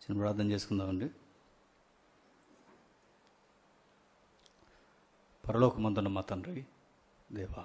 చిన్న ప్రార్థన చేసుకుందామండి పరలోకమందున్న మా తండ్రి దేవా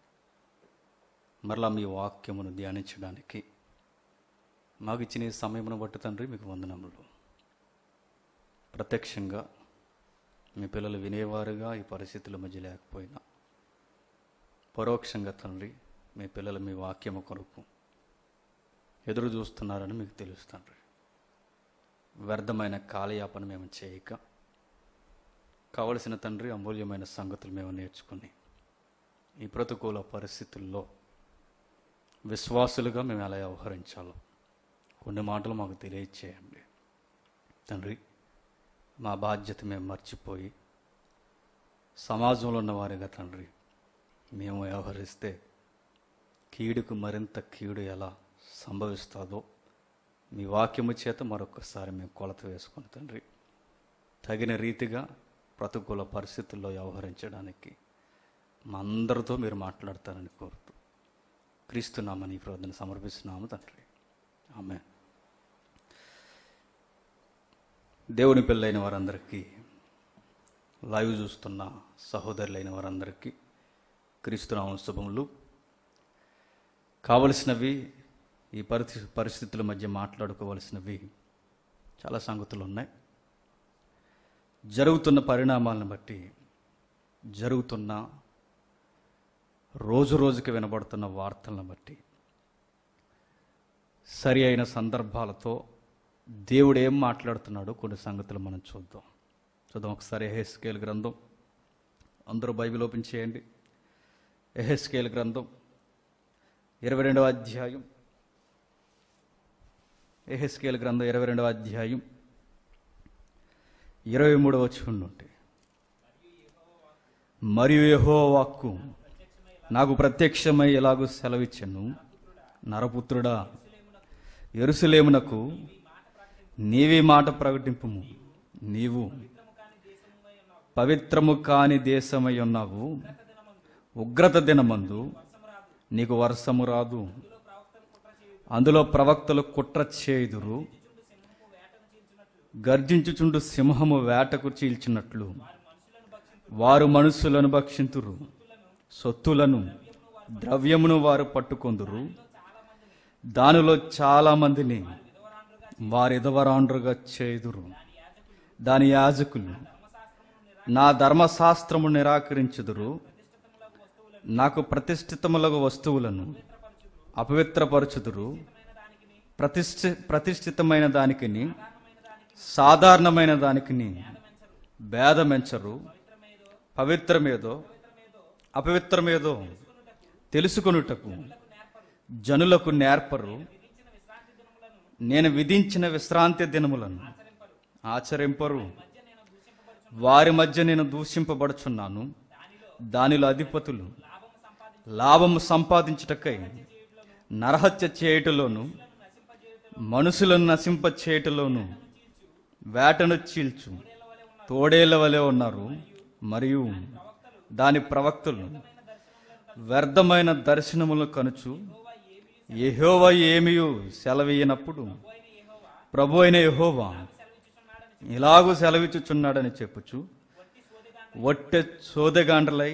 మరలా మీ వాక్యమును ధ్యానించడానికి మాకు ఇచ్చిన ఈ సమయమును బట్టి తండ్రి మీకు వందనములు ప్రత్యక్షంగా మీ పిల్లలు వినేవారుగా ఈ పరిస్థితుల మధ్య లేకపోయినా పరోక్షంగా తండ్రి మీ పిల్లలు మీ వాక్యము కొరకు ఎదురు చూస్తున్నారని మీకు తెలుసు తండ్రి వ్యర్థమైన కాలయాపన మేము చేయక కావలసిన తండ్రి అమూల్యమైన సంగతులు మేము నేర్చుకుని ఈ ప్రతికూల పరిస్థితుల్లో విశ్వాసులుగా మేము ఎలా వ్యవహరించాలో కొన్ని మాటలు మాకు తెలియచేయండి తండ్రి మా బాధ్యత మేము మర్చిపోయి సమాజంలో ఉన్న వారిగా తండ్రి మేము వ్యవహరిస్తే కీడుకు మరింత కీడు ఎలా సంభవిస్తుందో మీ వాక్యము చేత మరొకసారి మేము కొలత వేసుకుని తండ్రి తగిన రీతిగా ప్రతికూల పరిస్థితుల్లో వ్యవహరించడానికి మా అందరితో మీరు మాట్లాడతారని కోరుతూ క్రీస్తున్నామని ఈ ప్రార్థన సమర్పిస్తున్నాము తండ్రి ఆమె దేవుని పిల్లైన వారందరికీ లైవ్ చూస్తున్న సహోదరులైన వారందరికీ క్రీస్తునామ శుభములు కావలసినవి ఈ పరిస్థితి పరిస్థితుల మధ్య మాట్లాడుకోవలసినవి చాలా సంగతులు ఉన్నాయి జరుగుతున్న పరిణామాలను బట్టి జరుగుతున్న రోజు రోజుకి వినబడుతున్న వార్తలను బట్టి సరి అయిన సందర్భాలతో దేవుడు ఏం మాట్లాడుతున్నాడో కొన్ని సంగతులు మనం చూద్దాం చూద్దాం ఒకసారి ఎహెస్కేల్ గ్రంథం అందరూ బైబిల్ ఓపెన్ చేయండి ఎహెస్కేల్ గ్రంథం ఇరవై రెండవ అధ్యాయం ఎహెస్కేల్ గ్రంథం ఇరవై రెండవ అధ్యాయం ఇరవై మూడవ వచ్చి నుండి మరియు యహో వాక్కు నాకు ప్రత్యక్షమై ఎలాగూ సెలవిచ్చాను నరపుత్రుడా ఎరుసలేమునకు నీవే మాట ప్రకటింపుము నీవు పవిత్రము కాని దేశమై ఉన్నావు ఉగ్రత దినమందు నీకు వర్షము రాదు అందులో ప్రవక్తలు కుట్ర చేయుదురు గర్జించుచుండు సింహము వేటకు చీల్చినట్లు వారు మనుషులను భక్షింతురు సొత్తులను ద్రవ్యమును వారు పట్టుకొందురు దానిలో చాలా మందిని వారెదవరాండ్రుగా చేదురు దాని యాజకులు నా ధర్మశాస్త్రము నిరాకరించుదురు నాకు ప్రతిష్ఠితములకు వస్తువులను అపవిత్రపరచుదురు ప్రతిష్ఠ ప్రతిష్ఠితమైన దానికిని సాధారణమైన దానికిని భేదమెంచరు పవిత్రమేదో అపవిత్రమేదో తెలుసుకొనుటకు జనులకు నేర్పరు నేను విధించిన విశ్రాంతి దినములను ఆచరింపరు వారి మధ్య నేను దూషింపబడుచున్నాను దానిలో అధిపతులు లాభము సంపాదించుటకై నరహత్య చేయుటలోను మనుషులను నశింప చేయుటలోను వేటను చీల్చు తోడేళ్ల వలె ఉన్నారు మరియు దాని ప్రవక్తలు వ్యర్థమైన దర్శనములు కనుచు యెహోవా ఏమియు సెలవీయనప్పుడు ప్రభు అయిన యెహోవా ఇలాగూ సెలవిచ్చుచున్నాడని చెప్పుచు ఒట్టె సోదగాండ్రలై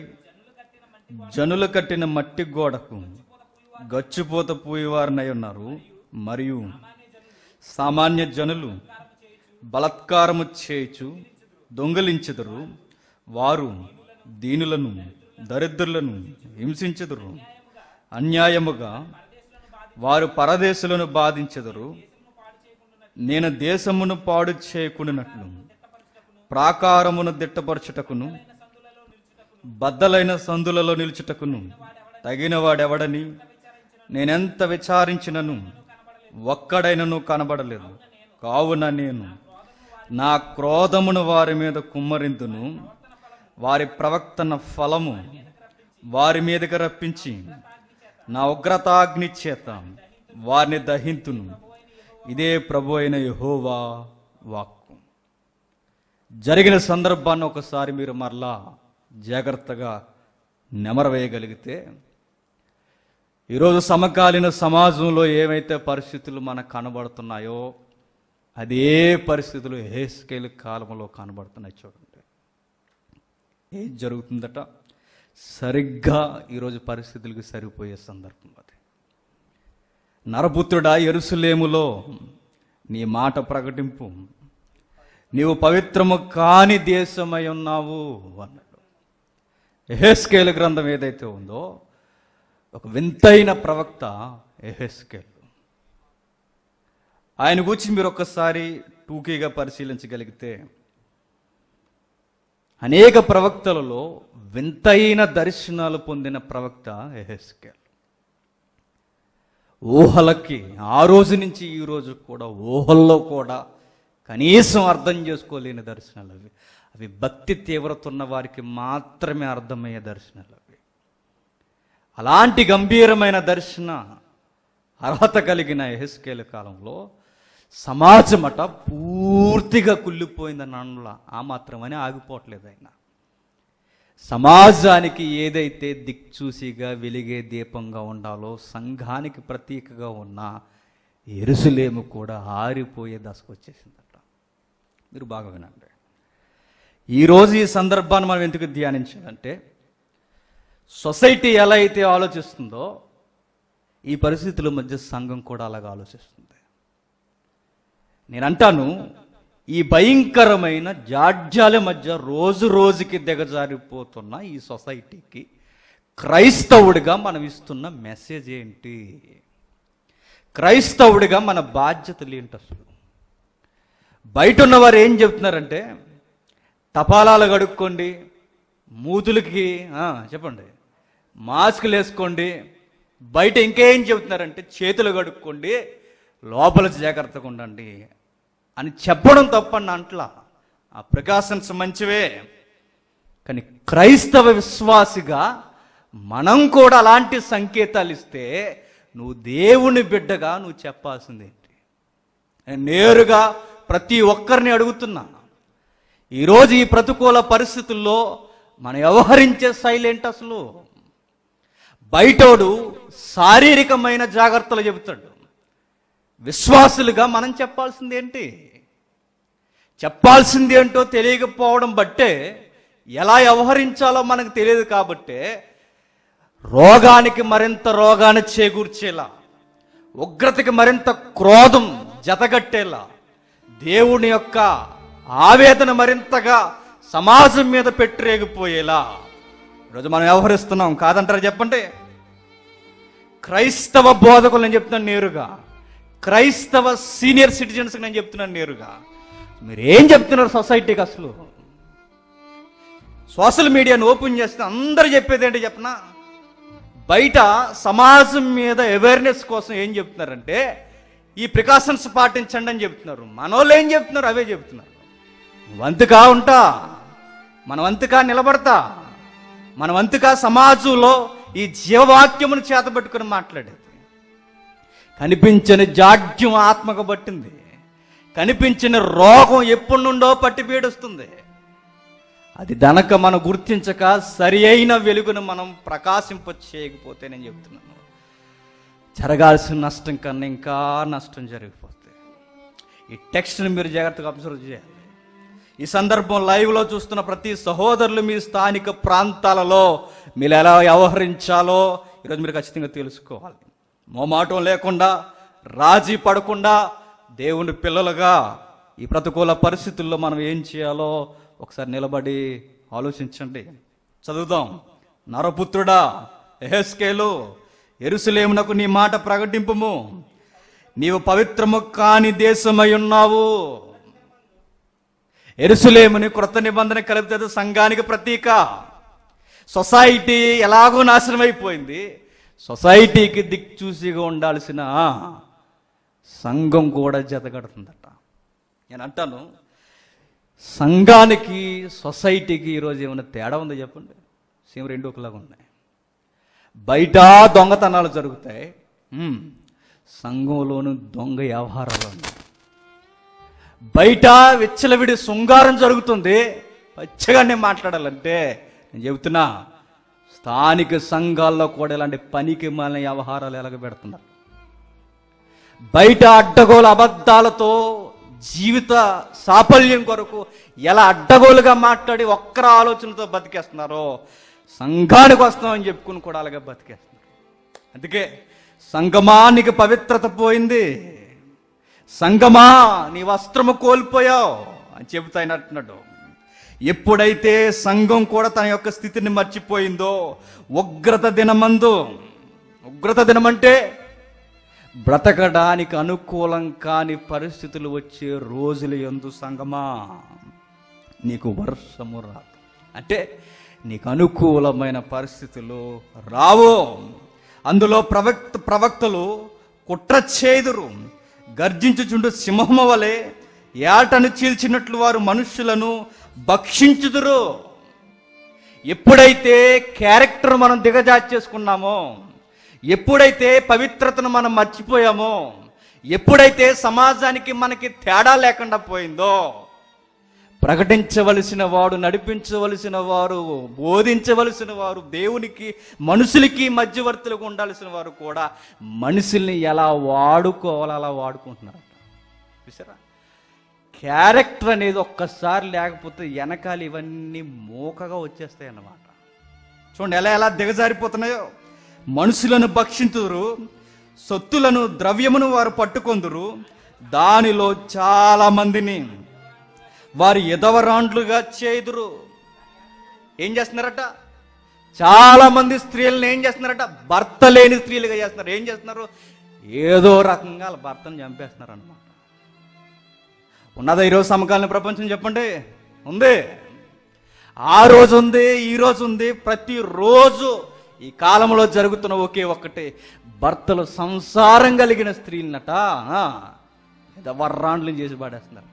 జనులు కట్టిన మట్టి గోడకు గచ్చిపోత పోయేవారినై ఉన్నారు మరియు సామాన్య జనులు బలత్కారము చేయుచు దొంగలించెదరు వారు దీనులను దరిద్రులను హింసించెదరు అన్యాయముగా వారు పరదేశులను బాధించెదరు నేను దేశమును పాడు చేయకుండానట్లు ప్రాకారమును దిట్టపరచుటకును బద్దలైన సందులలో నిలుచుటకును తగిన వాడెవడని నేనెంత విచారించినను ఒక్కడైనను కనబడలేదు కావున నేను నా క్రోధమును వారి మీద కుమ్మరిందును వారి ప్రవక్తన ఫలము వారి మీదకి రప్పించి నా ఉగ్రతాగ్ని చేత వారిని దహింతును ఇదే ప్రభు అయిన యెహోవా వాక్కు జరిగిన సందర్భాన్ని ఒకసారి మీరు మరలా జాగ్రత్తగా నెమరవేయగలిగితే ఈరోజు సమకాలీన సమాజంలో ఏవైతే పరిస్థితులు మనకు కనబడుతున్నాయో అదే పరిస్థితులు హేస్కేల్ కాలంలో కనబడుతున్నాయి చూడండి ఏం జరుగుతుందట సరిగ్గా ఈరోజు పరిస్థితులకు సరిపోయే సందర్భం అది నరపుత్రుడా ఎరుసలేములో నీ మాట ప్రకటింపు నీవు పవిత్రము కాని దేశమై ఉన్నావు అన్నాడు ఎహెస్కేల్ గ్రంథం ఏదైతే ఉందో ఒక వింతైన ప్రవక్త ఎహెస్కేల్ ఆయన గురించి మీరు ఒక్కసారి టూకీగా పరిశీలించగలిగితే అనేక ప్రవక్తలలో వింతైన దర్శనాలు పొందిన ప్రవక్త ఎహెస్కేల్ ఊహలకి ఆ రోజు నుంచి ఈ రోజు కూడా ఊహల్లో కూడా కనీసం అర్థం చేసుకోలేని దర్శనాలు అవి అవి భక్తి తీవ్రత ఉన్న వారికి మాత్రమే అర్థమయ్యే దర్శనాలు అవి అలాంటి గంభీరమైన దర్శన అర్హత కలిగిన ఎహెస్కేల్ కాలంలో సమాజమట పూర్తిగా కుళ్ళిపోయిందని అనలా ఆ మాత్రమని ఆగిపోవట్లేదు ఆయన సమాజానికి ఏదైతే దిక్చూసిగా వెలిగే దీపంగా ఉండాలో సంఘానికి ప్రతీకగా ఉన్న ఎరుసలేము కూడా ఆరిపోయే దశకు వచ్చేసిందట మీరు బాగా వినండి ఈరోజు ఈ సందర్భాన్ని మనం ఎందుకు ధ్యానించాలంటే సొసైటీ ఎలా అయితే ఆలోచిస్తుందో ఈ పరిస్థితుల మధ్య సంఘం కూడా అలాగ ఆలోచిస్తుంది నేను అంటాను ఈ భయంకరమైన జాడ్యాల మధ్య రోజు రోజుకి దిగజారిపోతున్న ఈ సొసైటీకి క్రైస్తవుడిగా మనం ఇస్తున్న మెసేజ్ ఏంటి క్రైస్తవుడిగా మన బాధ్యతలు ఏంటి అసలు బయట ఉన్నవారు ఏం చెప్తున్నారంటే తపాలాలు కడుక్కోండి మూతులకి ఆ, చెప్పండి మాస్కులు వేసుకోండి బయట ఇంకేం చెబుతున్నారంటే చేతులు కడుక్కోండి లోపల జాగ్రత్తగా ఉండండి అని చెప్పడం తప్పని అంట్లా ఆ ప్రికాషన్స్ మంచివే కానీ క్రైస్తవ విశ్వాసిగా మనం కూడా అలాంటి సంకేతాలు ఇస్తే నువ్వు దేవుని బిడ్డగా నువ్వు చెప్పాల్సింది ఏంటి నేను నేరుగా ప్రతి ఒక్కరిని అడుగుతున్నా ఈరోజు ఈ ప్రతికూల పరిస్థితుల్లో మనం వ్యవహరించే శైలి ఏంటి అసలు బయటోడు శారీరకమైన జాగ్రత్తలు చెబుతాడు విశ్వాసులుగా మనం చెప్పాల్సింది ఏంటి చెప్పాల్సింది ఏంటో తెలియకపోవడం బట్టే ఎలా వ్యవహరించాలో మనకు తెలియదు కాబట్టే రోగానికి మరింత రోగాన్ని చేకూర్చేలా ఉగ్రతకి మరింత క్రోధం జతగట్టేలా దేవుని యొక్క ఆవేదన మరింతగా సమాజం మీద పెట్టరేగిపోయేలా ఈరోజు మనం వ్యవహరిస్తున్నాం కాదంటారా చెప్పండి క్రైస్తవ బోధకులు నేను చెప్తున్నాను నేరుగా క్రైస్తవ సీనియర్ సిటిజన్స్కి నేను చెప్తున్నాను నేరుగా మీరు ఏం చెప్తున్నారు సొసైటీకి అసలు సోషల్ మీడియాను ఓపెన్ చేస్తే అందరూ చెప్పేది ఏంటి చెప్పనా బయట సమాజం మీద అవేర్నెస్ కోసం ఏం చెప్తున్నారంటే ఈ ప్రికాషన్స్ పాటించండి అని చెప్తున్నారు మనోళ్ళు ఏం చెప్తున్నారు అవే చెప్తున్నారు వంతుకా ఉంటా మన వంతుకా నిలబడతా మన వంతుకా సమాజంలో ఈ జీవవాక్యమును చేతబట్టుకుని మాట్లాడేది కనిపించని జాడ్యం ఆత్మకు పట్టింది కనిపించిన రోగం ఎప్పటి నుండో పట్టి పీడిస్తుంది అది దనక మనం గుర్తించక సరి అయిన వెలుగును మనం ప్రకాశింప చేయకపోతే నేను చెప్తున్నాను జరగాల్సిన నష్టం కన్నా ఇంకా నష్టం జరిగిపోతుంది ఈ టెక్స్ట్ని మీరు జాగ్రత్తగా అబ్జర్వ్ చేయాలి ఈ సందర్భం లైవ్లో చూస్తున్న ప్రతి సహోదరులు మీ స్థానిక ప్రాంతాలలో మీరు ఎలా వ్యవహరించాలో ఈరోజు మీరు ఖచ్చితంగా తెలుసుకోవాలి మోమాటం లేకుండా రాజీ పడకుండా దేవుని పిల్లలుగా ఈ ప్రతికూల పరిస్థితుల్లో మనం ఏం చేయాలో ఒకసారి నిలబడి ఆలోచించండి చదువుదాం నరపుత్రుడా ఎహెస్కేలు ఎరుసలేమునకు నీ మాట ప్రకటింపుము నీవు పవిత్రము కాని దేశమై ఉన్నావు ఎరుసలేముని క్రొత్త నిబంధన కలిపితే సంఘానికి ప్రతీక సొసైటీ ఎలాగో నాశనం అయిపోయింది సొసైటీకి దిక్చూసిగా ఉండాల్సిన సంఘం కూడా జతగడుతుందట నేను అంటాను సంఘానికి సొసైటీకి ఈరోజు ఏమైనా తేడా ఉందో చెప్పండి సేమ్ రెండు ఒకలాగా ఉన్నాయి బయట దొంగతనాలు జరుగుతాయి ఉమ్, సంఘంలోను దొంగ వ్యవహారాలు ఉన్నాయి బయట విచ్చలవిడి శృంగారం జరుగుతుంది పచ్చగా నేను మాట్లాడాలంటే నేను చెబుతున్నా స్థానిక సంఘాల్లో కూడా ఇలాంటి పనికి మాలిన వ్యవహారాలు ఎలాగ పెడుతున్నారు బయట అడ్డగోలు అబద్ధాలతో జీవిత సాఫల్యం కొరకు ఎలా అడ్డగోలుగా మాట్లాడి ఒక్కర ఆలోచనతో బతికేస్తున్నారో సంఘానికి వస్తామని చెప్పుకుని కూడా అలాగే బతికేస్తున్నారు అందుకే సంగమా నీకు పవిత్రత పోయింది సంగమా నీ వస్త్రము కోల్పోయావు అని చెబుతా ఆయన అంటున్నాడు ఎప్పుడైతే సంఘం కూడా తన యొక్క స్థితిని మర్చిపోయిందో ఉగ్రత దినమందు ఉగ్రత దినమంటే బ్రతకడానికి అనుకూలం కాని పరిస్థితులు వచ్చే రోజులు ఎందు సంగమా నీకు వర్షము రాదు అంటే నీకు అనుకూలమైన పరిస్థితులు రావు అందులో ప్రవక్త ప్రవక్తలు కుట్ర చేదురు గర్జించుచుండు సింహము వలె ఏటను చీల్చినట్లు వారు మనుష్యులను భక్షించుదురు ఎప్పుడైతే క్యారెక్టర్ మనం దిగజార్చేసుకున్నామో ఎప్పుడైతే పవిత్రతను మనం మర్చిపోయామో ఎప్పుడైతే సమాజానికి మనకి తేడా లేకుండా పోయిందో ప్రకటించవలసిన వాడు నడిపించవలసిన వారు బోధించవలసిన వారు దేవునికి మనుషులకి మధ్యవర్తులకు ఉండాల్సిన వారు కూడా మనుషుల్ని ఎలా వాడుకోవాలో అలా వాడుకుంటున్నారు చూసారా క్యారెక్టర్ అనేది ఒక్కసారి లేకపోతే వెనకాల ఇవన్నీ మూకగా వచ్చేస్తాయి అన్నమాట చూడండి ఎలా ఎలా దిగజారిపోతున్నాయో మనుషులను భక్షించుదురు సొత్తులను ద్రవ్యమును వారు పట్టుకొందురు దానిలో చాలా మందిని వారి ఎదవరాండ్లుగా చేదురు ఏం చేస్తున్నారట చాలా మంది స్త్రీలను ఏం చేస్తున్నారట భర్త లేని స్త్రీలుగా చేస్తున్నారు ఏం చేస్తున్నారు ఏదో రకంగా వాళ్ళ భర్తను చంపేస్తున్నారు అనమాట ఉన్నదా ఈరోజు సమకాలీన ప్రపంచం చెప్పండి ఉంది ఆ రోజు ఉంది ఈ రోజు ఉంది ప్రతిరోజు ఈ కాలంలో జరుగుతున్న ఒకే ఒక్కటే భర్తలు సంసారం కలిగిన స్త్రీలనట వర్రాండ్లు చేసి పాడేస్తున్నారు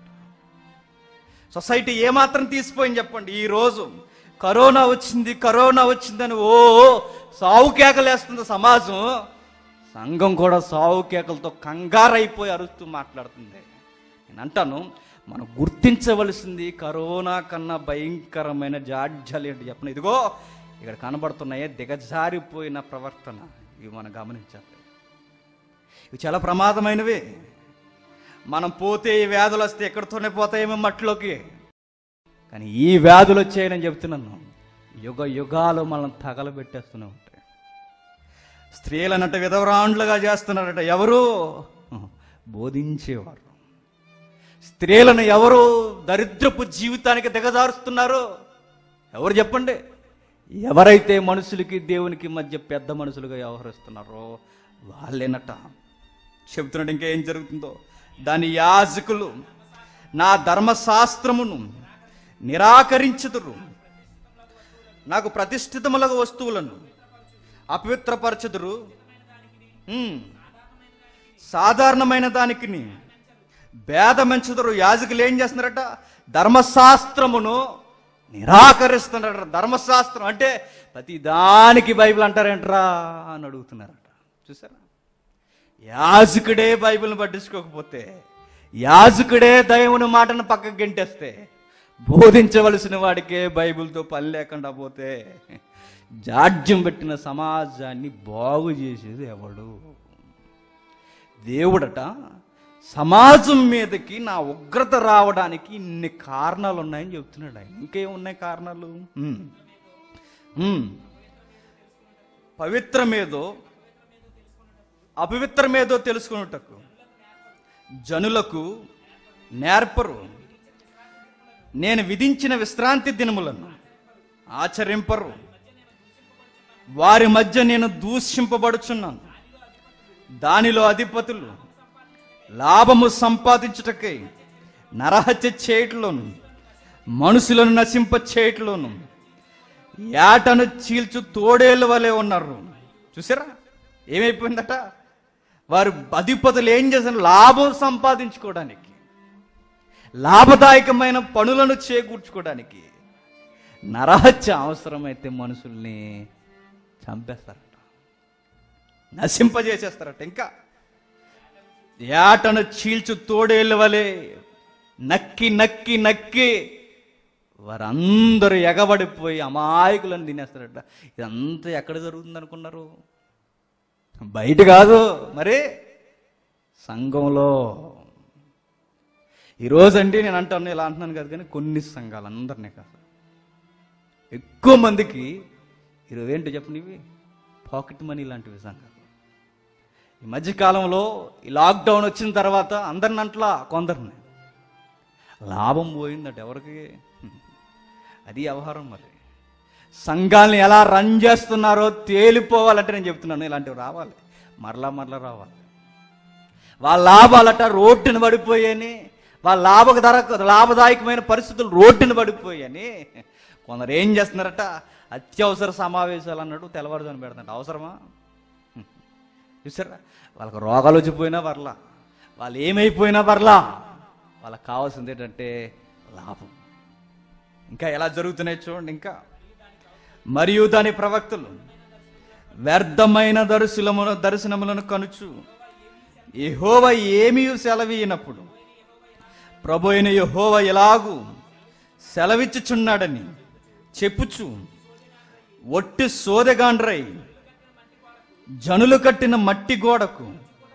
సొసైటీ ఏమాత్రం తీసిపోయింది చెప్పండి ఈ రోజు కరోనా వచ్చింది కరోనా వచ్చిందని ఓ సావు కేకలేస్తుంది సమాజం సంఘం కూడా సావు కేకలతో కంగారైపోయి అరుస్తూ మాట్లాడుతుంది నేను అంటాను మనం గుర్తించవలసింది కరోనా కన్నా భయంకరమైన జాడ్యాలు ఏంటి చెప్పండి ఇదిగో ఇక్కడ కనబడుతున్నాయే దిగజారిపోయిన ప్రవర్తన ఇవి మనం గమనించాలి ఇవి చాలా ప్రమాదమైనవి మనం పోతే ఈ వ్యాధులు వస్తే ఎక్కడితోనే పోతాయేమో మట్టిలోకి కానీ ఈ వ్యాధులు వచ్చాయని చెప్తున్నాను యుగ యుగాలు మనం తగలబెట్టేస్తూనే ఉంటాయి స్త్రీలనంట విధవరాండ్లుగా చేస్తున్నారట ఎవరు బోధించేవారు స్త్రీలను ఎవరు దరిద్రపు జీవితానికి దిగజారుస్తున్నారు ఎవరు చెప్పండి ఎవరైతే మనుషులకి దేవునికి మధ్య పెద్ద మనుషులుగా వ్యవహరిస్తున్నారో వాళ్ళేనట చెబుతున్నాడు ఇంకా ఏం జరుగుతుందో దాని యాజకులు నా ధర్మశాస్త్రమును నిరాకరించుదురు నాకు ప్రతిష్ఠితములకు వస్తువులను అపవిత్రపరచుదురు ఉమ్. సాధారణమైన దానికి భేదమెంచుదురు యాజకులు ఏం చేస్తున్నారట ధర్మశాస్త్రమును నిరాకరిస్తున్నారట ధర్మశాస్త్రం అంటే ప్రతి దానికి బైబిల్ అంటారేంట్రా అని అడుగుతున్నారట చూసారా యాజకుడే బైబిల్ని పట్టించుకోకపోతే యాజకుడే దైవుని మాటను పక్కకు గెంటేస్తే బోధించవలసిన వాడికే బైబిల్తో పని లేకుండా పోతే జాడ్యం పెట్టిన సమాజాన్ని బాగు చేసేది ఎవడు దేవుడట సమాజం మీదకి నా ఉగ్రత రావడానికి ఇన్ని కారణాలు ఉన్నాయని చెప్తున్నాడు ఆయన ఇంకేమున్నాయి కారణాలు ఉమ్. ఉమ్. పవిత్రమేదో అపవిత్రమేదో తెలుసుకున్నటకు జనులకు నేర్పరు నేను విధించిన విశ్రాంతి దినములను ఆచరింపరు వారి మధ్య నేను దూషింపబడుచున్నాను దానిలో అధిపతులు లాభము సంపాదించుటకై నరహత్య చేయటలోను మనుషులను నశింప చేయటలోను ఏటను చీల్చు తోడేళ్ళ వలె ఉన్నారు చూసారా ఏమైపోయిందట వారు అధిపతులు ఏం చేశారు లాభం సంపాదించుకోవడానికి లాభదాయకమైన పనులను చేకూర్చుకోవడానికి నరహత్య అవసరమైతే మనుషుల్ని చంపేస్తారట నశింపజేసేస్తారట ఇంకా ఏటను చీల్చు తోడేళ్ళ వలె నక్కి నక్కి నక్కి వారందరూ ఎగబడిపోయి అమాయకులను తినేస్తారట ఇదంతా ఎక్కడ జరుగుతుంది అనుకున్నారు బయట కాదు మరి సంఘంలో ఈరోజు అండి నేను అంటాను ఇలా అంటున్నాను కాదు కానీ కొన్ని సంఘాలు అందరినీ కాదు ఎక్కువ మందికి ఈరోజు ఏంటో చెప్పండి ఇవి పాకెట్ మనీ లాంటివి సంఘాలు ఈ మధ్యకాలంలో ఈ లాక్డౌన్ వచ్చిన తర్వాత అందరిని అంట్లా కొందరిని లాభం పోయిందట ఎవరికి అది వ్యవహారం మరి సంఘాలను ఎలా రన్ చేస్తున్నారో తేలిపోవాలంటే నేను చెప్తున్నాను ఇలాంటివి రావాలి మరలా మరలా రావాలి వాళ్ళ లాభాలట రోడ్డును పడిపోయాయని వాళ్ళ లాభధర లాభదాయకమైన పరిస్థితులు రోడ్డును పడిపోయాయని కొందరు ఏం చేస్తున్నారట అత్యవసర సమావేశాలు అన్నట్టు తెల్లవారుజాను పెడతాంట అవసరమా చూసారా వాళ్ళకి రోగాలు వచ్చిపోయినా పర్లా వాళ్ళు ఏమైపోయినా పర్లా వాళ్ళకి కావాల్సింది ఏంటంటే లాభం ఇంకా ఎలా జరుగుతున్నాయి చూడండి ఇంకా మరియు దాని ప్రవక్తలు వ్యర్థమైన దర్శనమును దర్శనములను కనుచు యెహోవా ఏమీ సెలవీయనప్పుడు ప్రభు అయిన యెహోవా ఎలాగూ సెలవిచ్చుచున్నాడని చెప్పుచు ఒట్టి సోదెగాండ్రై జనులు కట్టిన మట్టి గోడకు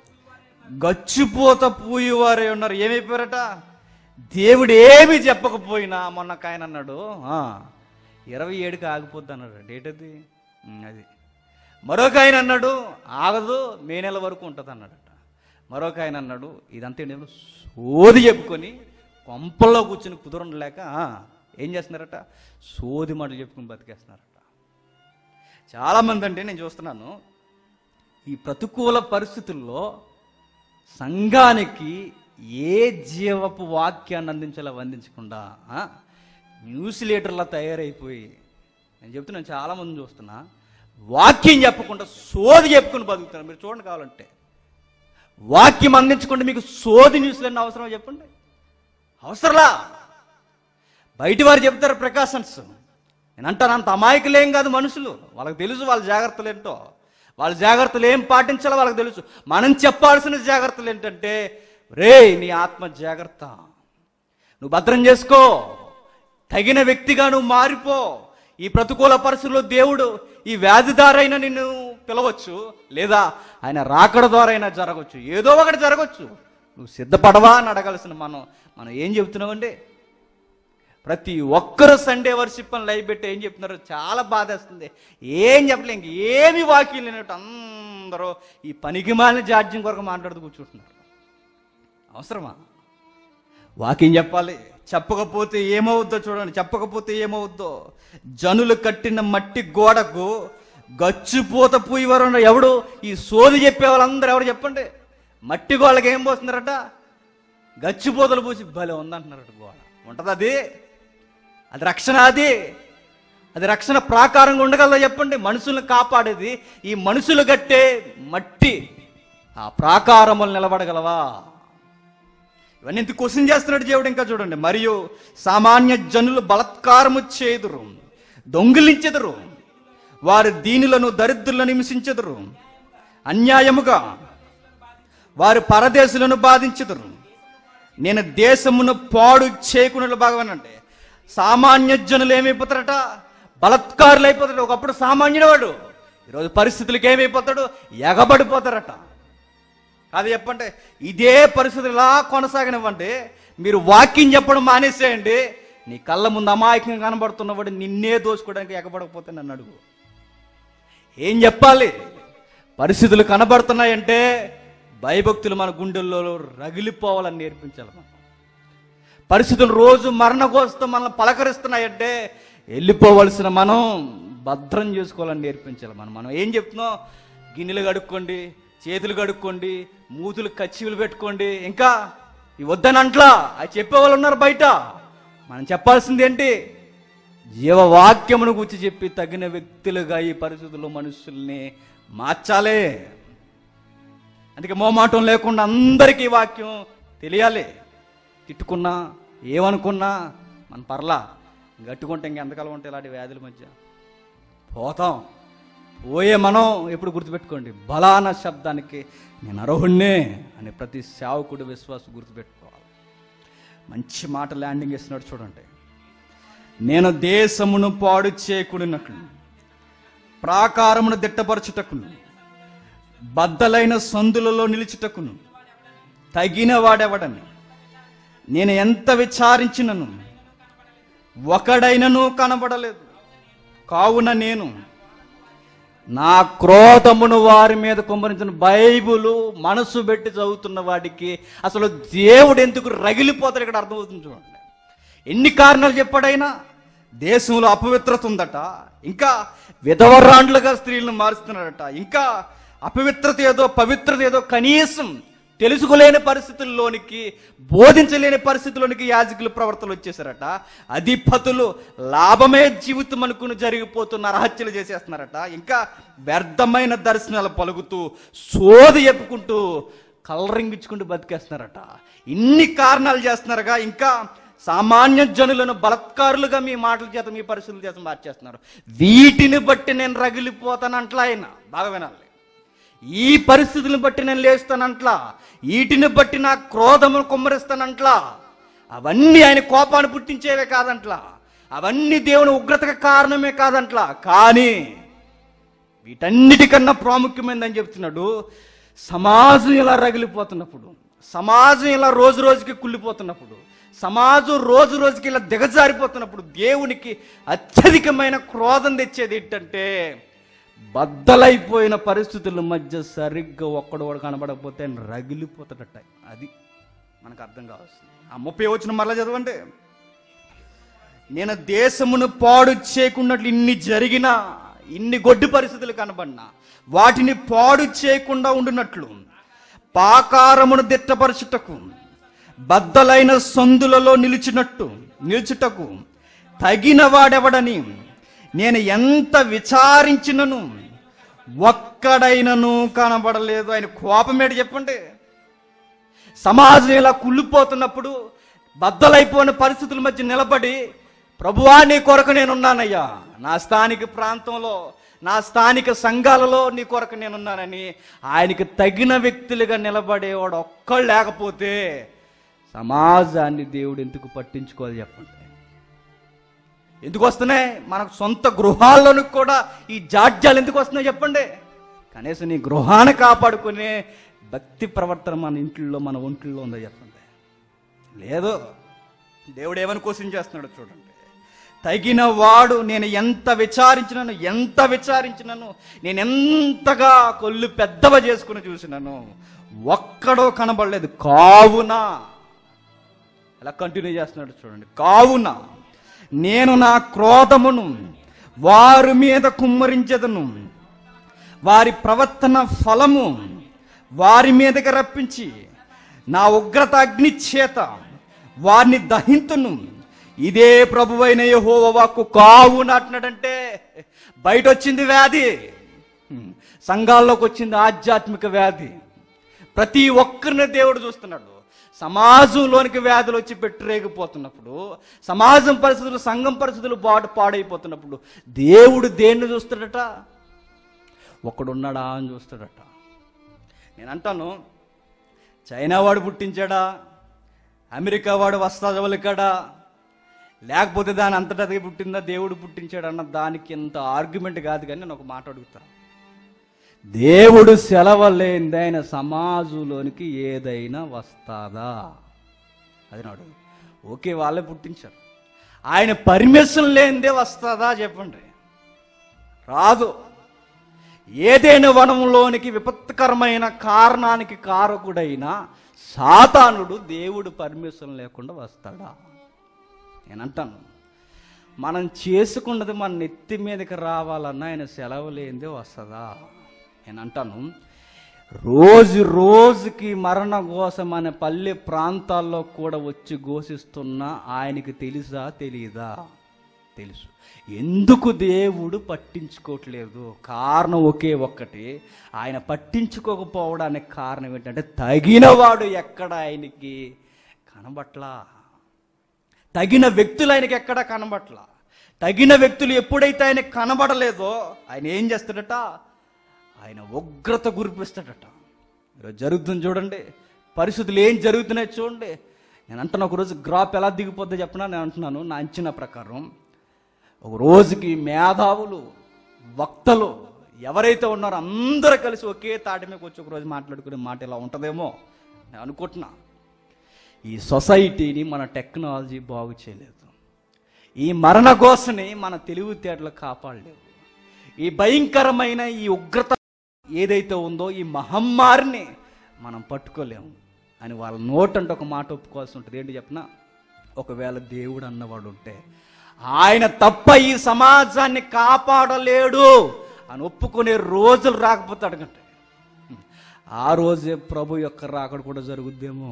గచ్చిపోత పూయివారే ఉన్నారు ఏమైపోయారట దేవుడు ఏమి చెప్పకపోయినా మొన్న ఒక ఆయన అన్నాడు "ఆ, ఇరవై ఏడుకి ఆగిపోద్ది అన్నాడు డేట్ అది "ఉమ్, అది మరొక ఆయన అన్నాడు ఆగదు మే నెల వరకు ఉంటుంది అన్నాడట మరొక ఆయన అన్నాడు ఇదంతా ఏంటి సోది చెప్పుకొని కొంపల్లో కూర్చుని కుదరంలేక "ఆ, ఏం చేస్తున్నారట సోది మాటలు చెప్పుకుని బతికేస్తున్నారట చాలామంది అంటే నేను చూస్తున్నాను ఈ ప్రతికూల పరిస్థితుల్లో సంఘానికి ఏ జీవపు వాక్యాన్ని అందించాలో అందించకుండా ఆ, న్యూస్ లీటర్లా తయారైపోయి నేను చెప్తున్నాను చాలామంది చూస్తున్నా వాక్యం చెప్పకుండా సోది చెప్పుకుని బతుకుతున్నారు మీరు చూడండి కావాలంటే వాక్యం అందించకుండా మీకు సోది న్యూస్లన్నీ అవసరం చెప్పండి అవసరంలా బయటి వారు చెప్తారు ప్రికాషన్స్ నేను అంటాను అంత అమాయకులేం కాదు మనుషులు వాళ్ళకి తెలుసు వాళ్ళ జాగ్రత్తలు ఏంటో వాళ్ళ జాగ్రత్తలు ఏం పాటించాలో వాళ్ళకి తెలుసు మనం చెప్పాల్సిన జాగ్రత్తలు ఏంటంటే రే నీ ఆత్మ జాగ్రత్త నువ్వు భద్రం చేసుకో తగిన వ్యక్తిగా నువ్వు మారిపో ఈ ప్రతికూల పరిస్థితుల్లో దేవుడు ఈ వ్యాధిదారైన నిన్ను పిలవచ్చు లేదా ఆయన రాకడ ద్వారా అయినా జరగవచ్చు ఏదో ఒకటి జరగవచ్చు నువ్వు సిద్ధపడవా అని అడగాల్సిన మనం మనం ఏం చెబుతున్నామండి ప్రతి ఒక్కరు సండే వర్షిప్ అని లైవ్ పెట్టి ఏం చెప్తున్నారు చాలా బాధేస్తుంది ఏం చెప్పలే ఇంక ఏమి వాక్యం లేనట్టు అందరూ ఈ పనికి మాలిన జాడ్యం కొరకు మాట్లాడుతూ కూర్చుంటున్నారు అవసరమా వాక్యం చెప్పాలి చెప్పకపోతే ఏమవుద్దో చూడండి చెప్పకపోతే ఏమవుద్దో జనులు కట్టిన మట్టి గోడకు గచ్చిపోత పూయివారు ఉన్నారు. ఎవడు ఈ సోది చెప్పే వాళ్ళందరూ ఎవరు చెప్పండి మట్టి గోడకి ఏం పోస్తున్నారట గచ్చిపోతలు పూసి భలే ఉందంటున్నారట గోడ ఉంటది అది అది రక్షణ అది అది రక్షణ ప్రాకారంగా ఉండగలదా చెప్పండి మనుషుల్ని కాపాడేది ఈ మనుషులు కట్టే మట్టి ఆ ప్రాకారములు నిలబడగలవా ఇవన్నీ ఇంత క్వశ్చన్ చేస్తున్నాడు దేవుడు ఇంకా చూడండి మరియు సామాన్య జనులు బలత్కారము చేదురు దొంగిలించెదరు వారి దీనులను దరిద్రులను హింసించెదరు అన్యాయముగా వారి పరదేశులను బాధించెదరు నేను దేశమును పాడు చేయకుండా బాగవనండి సామాన్య జనులు ఏమైపోతారట బలత్కారులు అయిపోతాడు ఒకప్పుడు సామాన్యుడు వాడు ఈరోజు పరిస్థితులకు ఏమైపోతాడు ఎగబడిపోతారట అది చెప్పండి ఇదే పరిస్థితులు ఇలా కొనసాగనివ్వండి మీరు వాక్యం చెప్పడం మానేసేయండి నీ కళ్ళ ముందు అమాయకంగా కనబడుతున్నవాడు నిన్నే దోచుకోవడానికి ఎగబడకపోతే నన్ను అడుగు ఏం చెప్పాలి పరిస్థితులు కనబడుతున్నాయంటే భయభక్తులు మన గుండెల్లో రగిలిపోవాలని నేర్పించాలి మనం పరిస్థితులు రోజు మరణకోస్తూ మనల్ని పలకరిస్తున్నాయంటే వెళ్ళిపోవలసిన మనం భద్రం చేసుకోవాలని నేర్పించాలి మనం మనం ఏం చెప్తున్నాం గిన్నెలు కడుక్కోండి చేతులు కడుక్కోండి మూతులు కచ్చివులు పెట్టుకోండి ఇంకా ఈ వద్దని అంట్లా అది చెప్పేవాళ్ళు ఉన్నారు బయట మనం చెప్పాల్సింది ఏంటి జీవవాక్యమును గురించి చెప్పి తగిన వ్యక్తులుగా ఈ పరిస్థితుల్లో మనుషుల్ని మార్చాలి అందుకే మోమాటం లేకుండా అందరికీ ఈ వాక్యం తెలియాలి తిట్టుకున్నా ఏమనుకున్నా మన పర్లా గట్టుకుంటే ఇంకెంతకాలం ఉంటే ఇలాంటి వ్యాధుల మధ్య పోతాం పోయే మనం ఎప్పుడు గుర్తుపెట్టుకోండి బలాన శబ్దానికి నేను అర్హుణ్ణే అని ప్రతి సేవకుడు విశ్వాసం గుర్తుపెట్టుకోవాలి మంచి మాట ల్యాండింగ్ ఇస్తున్నాడు చూడండి నేను దేశమును పాడు చేయకూడినట్లు ప్రాకారమును దిట్టపరచుటకును బద్దలైన సందులలో నిలుచుటకును తగిన వాడెవడని నేను ఎంత విచారించినను ఒకడైనను కనబడలేదు కావున నేను నా క్రోధమును వారి మీద కుమ్మరించిన బైబులు మనసు పెట్టి చదువుతున్న వాడికి అసలు దేవుడు ఎందుకు రగిలిపోతాడు ఇక్కడ అర్థమవుతుంది చూడండి ఎన్ని కారణాలు చెప్పాడైనా దేశంలో అపవిత్రత ఉందట ఇంకా విధవరాండ్లుగా స్త్రీలను మారుస్తున్నాడట ఇంకా అపవిత్రత ఏదో పవిత్రత ఏదో కనీసం తెలుసుకోలేని పరిస్థితుల్లోనికి బోధించలేని పరిస్థితుల్లోనికి యాజకులు ప్రవర్తనలు వచ్చేసారట అధిపతులు లాభమే జీవితం అనుకుని జరిగిపోతున్న రహత్యలు చేసేస్తున్నారట ఇంకా వ్యర్థమైన దర్శనాలు పలుకుతూ సోది చెప్పుకుంటూ కలరింగించుకుంటూ బతికేస్తున్నారట ఇన్ని కారణాలు చేస్తున్నారుగా ఇంకా సామాన్య జనులను బలత్కారులుగా మీ మాటల చేత మీ పరిస్థితుల చేత మార్చేస్తున్నారు వీటిని బట్టి నేను రగిలిపోతానంట్లా ఆయన బాగా వినాలి ఈ పరిస్థితులను బట్టి నేను లేస్తానంట్లా వీటిని బట్టి నా క్రోధమును కుమ్మరిస్తానంట్లా అవన్నీ ఆయన కోపాన్ని పుట్టించేవే కాదంట్లా అవన్నీ దేవుని ఉగ్రతకు కారణమే కాదంట్లా కానీ వీటన్నిటికన్నా ప్రాముఖ్యమైనదని చెప్తున్నాడు సమాజం ఇలా రగిలిపోతున్నప్పుడు సమాజం ఇలా రోజు రోజుకి కుళ్ళిపోతున్నప్పుడు సమాజం రోజు రోజుకి ఇలా దిగజారిపోతున్నప్పుడు దేవునికి అత్యధికమైన క్రోధం తెచ్చేది ఏంటంటే బద్దలైపోయిన పరిస్థితుల మధ్య సరిగ్గా ఒక్కడు కూడా కనబడకపోతే ఆయన రగిలిపోతాడట అది మనకు అర్థం కావాల్సింది ఆ ముప్పై వచ్చిన మరలా చదవండి నేను దేశమును పాడు చేయకున్నట్లు ఇన్ని జరిగినా ఇన్ని గొడ్డు పరిస్థితులు కనబడినా వాటిని పాడు చేయకుండా ఉండునట్లు పాకారమును దిట్టపరచుటకు బద్దలైన సందులలో నిలిచినట్టు నిలుచుటకు తగిన వాడెవడని నేను ఎంత విచారించినను ఒక్కడైనను కనబడలేదు ఆయన కోపమేడు చెప్పండి సమాజం ఇలా కుళ్ళిపోతున్నప్పుడు బద్దలైపోయిన పరిస్థితుల మధ్య నిలబడి ప్రభువా నీ కొరకు నేనున్నానయ్యా నా స్థానిక ప్రాంతంలో నా స్థానిక సంఘాలలో నీ కొరకు నేనున్నానని ఆయనకి తగిన వ్యక్తులుగా నిలబడేవాడు ఒక్కళ్ళు లేకపోతే సమాజాన్ని దేవుడు ఎందుకు పట్టించుకోవాలి చెప్పండి ఎందుకు వస్తున్నాయి మనకు సొంత గృహాల్లోనికి కూడా ఈ జాడ్యాలు ఎందుకు వస్తున్నాయి చెప్పండి కనీసం నీ గృహాన్ని కాపాడుకునే భక్తి ప్రవర్తన మన ఇంట్లో మన ఒంట్లో ఉందో చెప్పండి లేదు దేవుడు ఏమని క్వశ్చన్ చేస్తున్నాడు చూడండి తగిన వాడు నేను ఎంత విచారించినను ఎంత విచారించినను నేను ఎంతగా కొల్లు పెద్దవ చేసుకుని చూసినాను ఒక్కడో కనబడలేదు కావున అలా కంటిన్యూ చేస్తున్నాడు చూడండి కావున నేను నా క్రోధమును వారి మీద కుమ్మరించదను వారి ప్రవర్తన ఫలము వారి మీదకి రప్పించి నా ఉగ్రత అగ్ని చేత వారిని దహింతును ఇదే ప్రభువైన యెహోవ వాక్కు కావున అంటున్నాడంటే బయట వచ్చింది వ్యాధి హ్మ్. సంఘాల్లోకి వచ్చింది ఆధ్యాత్మిక వ్యాధి ప్రతి ఒక్కరిని దేవుడు చూస్తున్నాడు సమాజంలోనికి వ్యాధులు వచ్చి పెట్టరేగిపోతున్నప్పుడు సమాజం పరిస్థితులు సంఘం పరిస్థితులు బాటు పాడైపోతున్నప్పుడు దేవుడు దేన్ని చూస్తాడట ఒకడున్నాడా అని చూస్తాడట నేను అంటాను చైనా వాడు పుట్టించాడా అమెరికా వాడు వస్తాజవలికాడా లేకపోతే దాని అంతటా అది పుట్టిందా దేవుడు పుట్టించాడు అన్న దానికి ఇంత ఆర్గ్యుమెంట్ కాదు కానీ నేను ఒక మాట అడుగుతాను దేవుడు సెలవలేనిది ఆయన సమాజంలోనికి ఏదైనా వస్తాదా అది నాడు ఓకే వాళ్ళే పుట్టించారు ఆయన పర్మిషన్ లేనిదే వస్తుందా చెప్పండి రాదు ఏదైనా వనంలోనికి విపత్కరమైన కారణానికి కారకుడైన సాతానుడు దేవుడు పర్మిషన్ లేకుండా వస్తాడా నేను అంటాను మనం చేసుకున్నది మన నెత్తి మీదకి రావాలన్నా ఆయన సెలవు లేనిదే వస్తుందా నేను అంటాను రోజు రోజుకి మరణ కోసం అనే పల్లె ప్రాంతాల్లో కూడా వచ్చి ఘోషిస్తున్న ఆయనకి తెలుసా తెలియదా తెలుసు ఎందుకు దేవుడు పట్టించుకోవట్లేదు కారణం ఒకే ఒక్కటి ఆయన పట్టించుకోకపోవడానికి కారణం ఏంటంటే తగినవాడు ఎక్కడ ఆయనకి కనబట్లా తగిన వ్యక్తులు ఆయనకి ఎక్కడా కనబట్లా తగిన వ్యక్తులు ఎప్పుడైతే ఆయన కనబడలేదో ఆయన ఏం చేస్తాడట ఆయన ఉగ్రత గురిపిస్తాడట ఈరోజు జరుగుతుంది చూడండి పరిస్థితులు ఏం జరుగుతున్నాయి చూడండి నేను అంటున్నా ఒకరోజు గ్రాప్ ఎలా దిగిపోద్దో చెప్పనా నేను అంటున్నాను నా అంచనా ప్రకారం ఒక రోజుకి మేధావులు వక్తలు ఎవరైతే ఉన్నారో అందరూ కలిసి ఒకే తాటి మీద వచ్చి ఒక రోజు మాట్లాడుకునే మాట ఇలా ఉంటుందేమో నేను అనుకుంటున్నా ఈ సొసైటీని మన టెక్నాలజీ బాగు చేయలేదు ఈ మరణ ఘోషని మన తెలివితేటలు కాపాడలేవు ఈ భయంకరమైన ఈ ఉగ్రత ఏదైతే ఉందో ఈ మహమ్మారిని మనం పట్టుకోలేము అని వాళ్ళ నోటంటే ఒక మాట ఒప్పుకోవాల్సి ఉంటుంది ఏంటి చెప్పిన ఒకవేళ దేవుడు అన్నవాడు ఉంటే ఆయన తప్ప ఈ సమాజాన్ని కాపాడలేడు అని ఒప్పుకునే రోజులు రాకపోతే అడగండి ఆ రోజే ప్రభు యొక్క రాకడ కూడా జరుగుద్దేమో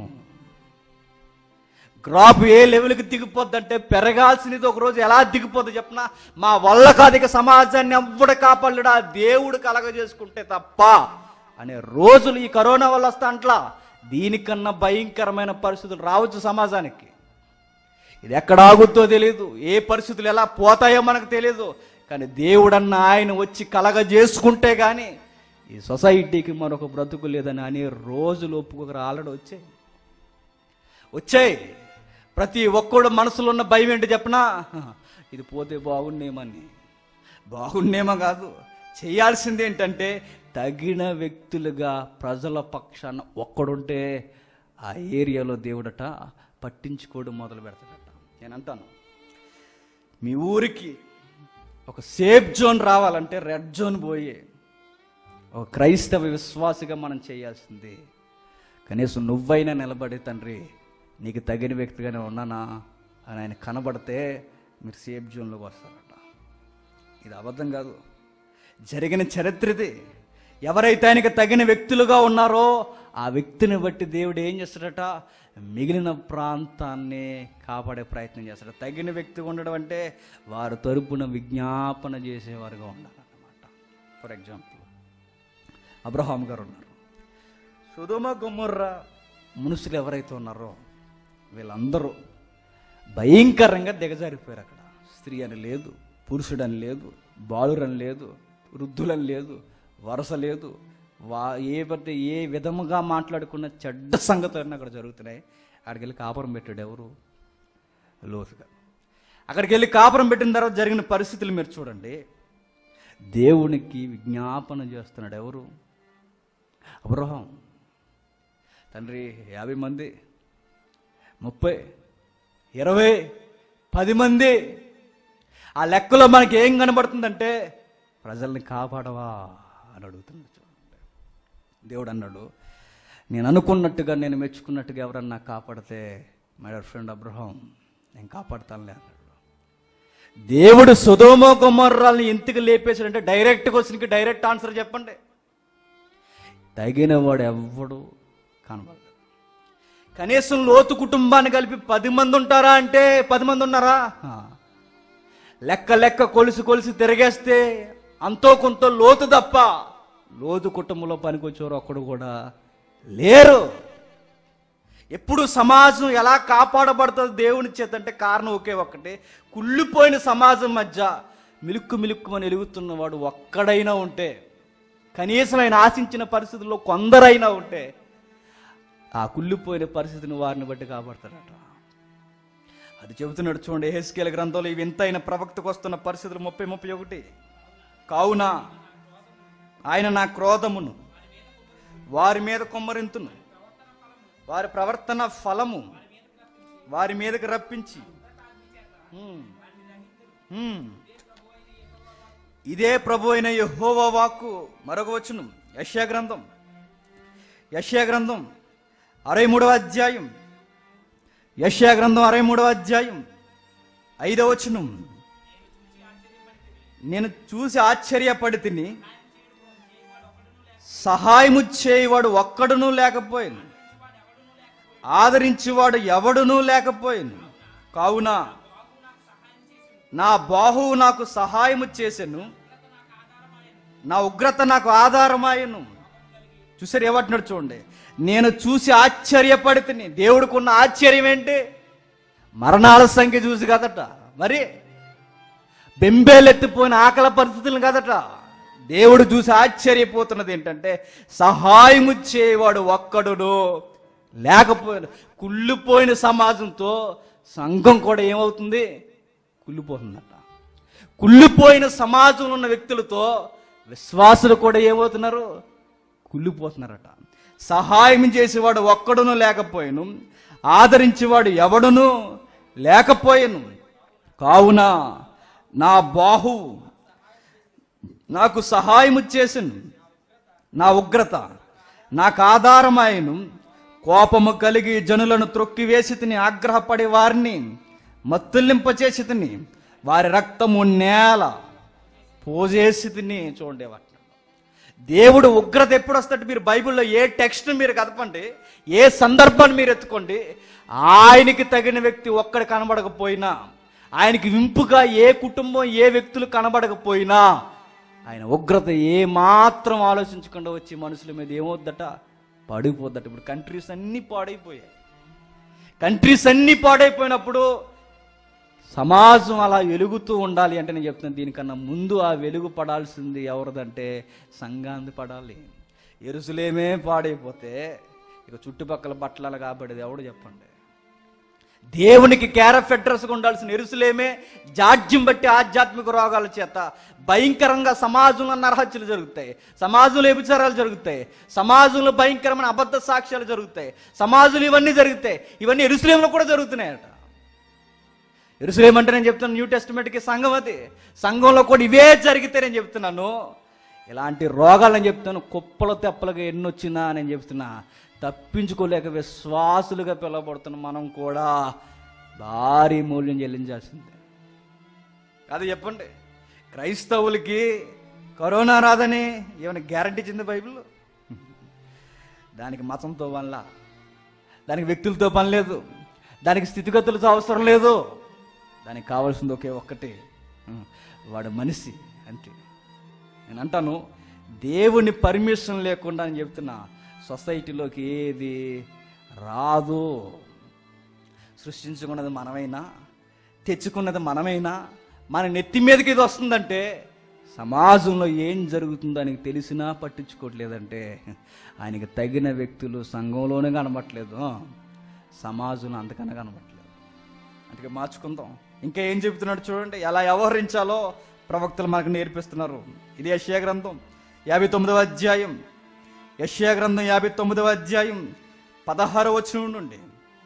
క్రాప్ ఏ లెవెల్కి దిగిపోద్దంటే పెరగాల్సినది ఒక రోజు ఎలా దిగిపోద్ది చెప్పనా మా వల్ల కాదిక సమాజాన్ని ఎవ్వడు కాపాడలేడు ఆ దేవుడు కలగజేసుకుంటే తప్ప అనే రోజులు ఈ కరోనా వల్ల వస్తా అంట్లా దీనికన్నా భయంకరమైన పరిస్థితులు రావచ్చు సమాజానికి ఇది ఎక్కడ ఆగుద్దో తెలియదు ఏ పరిస్థితులు ఎలా పోతాయో మనకు తెలియదు కానీ దేవుడన్న ఆయన వచ్చి కలగజేసుకుంటే కానీ ఈ సొసైటీకి మరొక బ్రతుకు లేదని అనే రోజులు ఒప్పుకోక ఆల్రెడీ వచ్చాయి వచ్చాయి ప్రతి ఒక్కడు మనసులో ఉన్న భయం ఏంటి చెప్పనా ఇది పోతే బాగుండేమని బాగుండేమో కాదు చేయాల్సింది ఏంటంటే తగిన వ్యక్తులుగా ప్రజల పక్షాన ఒక్కడుంటే ఆ ఏరియాలో దేవుడట పట్టించుకోవడం మొదలు పెడతాడట నేను అంటాను మీ ఊరికి ఒక సేఫ్ జోన్ రావాలంటే రెడ్ జోన్ పోయి ఒక క్రైస్తవ విశ్వాసిగా మనం చేయాల్సింది కనీసం నువ్వైనా నిలబడి తండ్రి నీకు తగిన వ్యక్తిగానే ఉన్నానా అని ఆయన కనబడితే మీరు సేఫ్ జోన్లోకి వస్తారట ఇది అబద్ధం కాదు జరిగిన చరిత్ర ఇది ఎవరైతే ఆయనకి తగిన వ్యక్తులుగా ఉన్నారో ఆ వ్యక్తిని బట్టి దేవుడు ఏం చేస్తాడట మిగిలిన ప్రాంతాన్ని కాపాడే ప్రయత్నం చేస్తాడు తగిన వ్యక్తిగా ఉండడం అంటే వారు తరపున విజ్ఞాపన చేసేవారుగా ఉండాలన్నమాట ఫర్ ఎగ్జాంపుల్ అబ్రహాం గారు ఉన్నారు సుధుమ గుమ్మర్ర మనుషులు ఎవరైతే ఉన్నారో వీళ్ళందరూ భయంకరంగా దిగజారిపోయారు అక్కడ స్త్రీ అని లేదు పురుషుడని లేదు బాలురని లేదు వృద్ధులని లేదు వరస లేదు వా ఏ బట్టి ఏ విధముగా మాట్లాడుకున్న చెడ్డ సంగతులన్నీ అక్కడ జరుగుతున్నాయి అక్కడికి వెళ్ళి కాపురం పెట్టాడు ఎవరు లోతుగా అక్కడికి వెళ్ళి కాపురం పెట్టిన తర్వాత జరిగిన పరిస్థితులు మీరు చూడండి దేవునికి విజ్ఞాపన చేస్తున్నాడు ఎవరు అబ్రహం తండ్రి యాభై మంది ముప్పై ఇరవై పది మంది ఆ లెక్కలో మనకి ఏం కనబడుతుందంటే ప్రజల్ని కాపాడవా అని అడుగుతున్నాడు చూడండి దేవుడు అన్నాడు నేను అనుకున్నట్టుగా నేను మెచ్చుకున్నట్టుగా ఎవరన్నా కాపాడితే మై ఫ్రెండ్ అబ్రహం నేను కాపాడుతానులే అన్నాడు దేవుడు సుధోమో కుమారాల్ని ఎందుకు లేపేశాడంటే డైరెక్ట్ క్వశ్చన్కి డైరెక్ట్ ఆన్సర్ చెప్పండి తగిన వాడు ఎవ్వడు కనబడలేదు కనీసం లోతు కుటుంబాన్ని కలిపి పది మంది ఉంటారా అంటే పది మంది ఉన్నారా ఆ. లెక్క లెక్క కొలిసి కొలిసి తిరిగేస్తే అంతో కొంత లోతు తప్ప లోతు కుటుంబంలో పనికొచ్చేవారు ఒక్కడు కూడా లేరు ఎప్పుడు సమాజం ఎలా కాపాడబడుతుంది దేవుని చేత అంటే కారణం ఒకే ఒక్కటి కుళ్ళిపోయిన సమాజం మధ్య మిలుక్కు మిలుక్కుమని ఎలుగుతున్నవాడు ఒక్కడైనా ఉంటే కనీసం ఆయన ఆశించిన పరిస్థితుల్లో కొందరైనా ఉంటే ఆ కుళ్ళిపోయిన పరిస్థితిని వారిని బట్టి కాపాడతాడట అది చెబుతున్నాడు చూడండి హెస్కేల గ్రంథంలో ఇవి ఎంతైన ప్రవక్తకు వస్తున్న పరిస్థితులు ముప్పై ముప్పై ఒకటి కావున ఆయన నా క్రోధమును వారి మీద కొమ్మరింతును వారి ప్రవర్తన ఫలము వారి మీదకి రప్పించి హ్మ్. హ్మ్. ఇదే ప్రభు అయిన యెహోవా వాక్కు మరొక వచ్చును యశ్యా గ్రంథం యశ్యా గ్రంథం అరవై మూడవ అధ్యాయం యశ్యా గ్రంథం అరవై మూడవ అధ్యాయం ఐదవ వచనం నేను చూసి ఆశ్చర్యపడి తిని సహాయము చేయవాడు ఒక్కడునూ లేకపోయాను ఆదరించేవాడు ఎవడునూ లేకపోయాను కావున నా బాహువు నాకు సహాయము చేసెను నా ఉగ్రత నాకు ఆధారమాయను చూసారు ఏమంటున్నాడు చూడండి నేను చూసి ఆశ్చర్యపడితిని దేవుడికి ఉన్న ఆశ్చర్యం ఏంటి మరణాల సంఖ్య చూసి కదట మరి బెంబేలెత్తిపోయిన ఆకల పరిస్థితులను కదట దేవుడు చూసి ఆశ్చర్యపోతున్నది ఏంటంటే సహాయము చేయవాడు ఒక్కడును లేకపోయిన కుళ్ళిపోయిన సమాజంతో సంఘం కూడా ఏమవుతుంది కుళ్ళిపోతుందట కుళ్ళిపోయిన సమాజంలో ఉన్న వ్యక్తులతో విశ్వాసులు కూడా ఏమవుతున్నారు కుళ్ళిపోతున్నారట సహాయం చేసేవాడు ఒక్కడును లేకపోయిను ఆదరించేవాడు ఎవడును లేకపోయెను కావున నా బాహు నాకు సహాయము చేసెను నా ఉగ్రత నాకు ఆధారమాయను కోపము కలిగి జనులను త్రొక్కివేసి తిని ఆగ్రహపడే వారిని మత్తుల్లింపచేసి తిని వారి రక్తము నేల పోజేసి తిని చూడండి వాటిని దేవుడు ఉగ్రత ఎప్పుడు వస్తాడు మీరు బైబిల్లో ఏ టెక్స్ట్ మీరు కదపండి ఏ సందర్భాన్ని మీరు ఎత్తుకోండి ఆయనకి తగిన వ్యక్తి ఒక్కడు కనబడకపోయినా ఆయనకి వింపుగా ఏ కుటుంబం ఏ వ్యక్తులు కనబడకపోయినా ఆయన ఉగ్రత ఏ మాత్రం ఆలోచించకుండా వచ్చి మనుషుల మీద ఏమవుద్దట పడిపోద్దట ఇప్పుడు కంట్రీస్ అన్నీ పాడైపోయాయి కంట్రీస్ అన్నీ పాడైపోయినప్పుడు సమాజం అలా వెలుగుతూ ఉండాలి అంటే నేను చెప్తున్నాను దీనికన్నా ముందు ఆ వెలుగు పడాల్సింది ఎవరిదంటే సంఘాన్ని పడాలి ఎరుసలేమే పాడైపోతే ఇక చుట్టుపక్కల బట్టలు కాబడేది ఎవడు చెప్పండి దేవునికి క్యారఫ్ అడ్రస్గా ఉండాల్సిన ఎరుసలేమే జాడ్యం బట్టి ఆధ్యాత్మిక రోగాల చేత భయంకరంగా సమాజంలో నరహత్యలు జరుగుతాయి సమాజంలో వ్యభిచారాలు జరుగుతాయి సమాజంలో భయంకరమైన అబద్ధ సాక్ష్యాలు జరుగుతాయి సమాజంలో ఇవన్నీ జరుగుతాయి ఇవన్నీ ఎరుసలేంలో కూడా జరుగుతున్నాయట ఎరుసలేం అంటే నేను చెప్తున్నాను న్యూ టెస్టిమెంట్కి సంఘం అది సంఘంలో కూడా ఇవే జరిగితే నేను చెప్తున్నాను ఇలాంటి రోగాలు నేను చెప్తాను కుప్పలు తెప్పలుగా ఎన్ని వచ్చినా నేను చెప్తున్నా తప్పించుకోలేక విశ్వాసులుగా పిలువబడుతున్న మనం కూడా భారీ మూల్యం చెల్లించాల్సిందే కాదు చెప్పండి క్రైస్తవులకి కరోనా రాదని ఏమైనా గ్యారంటీ ఇచ్చింది బైబిల్ దానికి మతంతో వల్ల దానికి వ్యక్తులతో పని లేదు దానికి స్థితిగతులతో అవసరం లేదు దానికి కావాల్సింది ఒకే ఒక్కటి ఉం, వాడు మనిషి అంతే నేను అంటాను దేవుని పర్మిషన్ లేకుండా అని చెప్తున్నా సొసైటీలోకి ఏది రాదు సృష్టించుకున్నది మనమైనా తెచ్చుకున్నది మనమైనా మన నెత్తి మీదకి ఇది వస్తుందంటే సమాజంలో ఏం జరుగుతుందో ఆయనకి తెలిసినా పట్టించుకోవట్లేదంటే ఆయనకి తగిన వ్యక్తులు సంఘంలోనే కనబట్లేదు సమాజంలో అంతకన్నా కనబట్లేదు అందుకే మార్చుకుందాం ఇంకా ఏం చెబుతున్నాడు చూడండి ఎలా వ్యవహరించాలో ప్రవక్తలు మనకు నేర్పిస్తున్నారు ఇది యశ్యా గ్రంథం యాభై తొమ్మిదవ అధ్యాయం యశ్యా గ్రంథం యాభై తొమ్మిదవ అధ్యాయం పదహారవ వచనం నుండి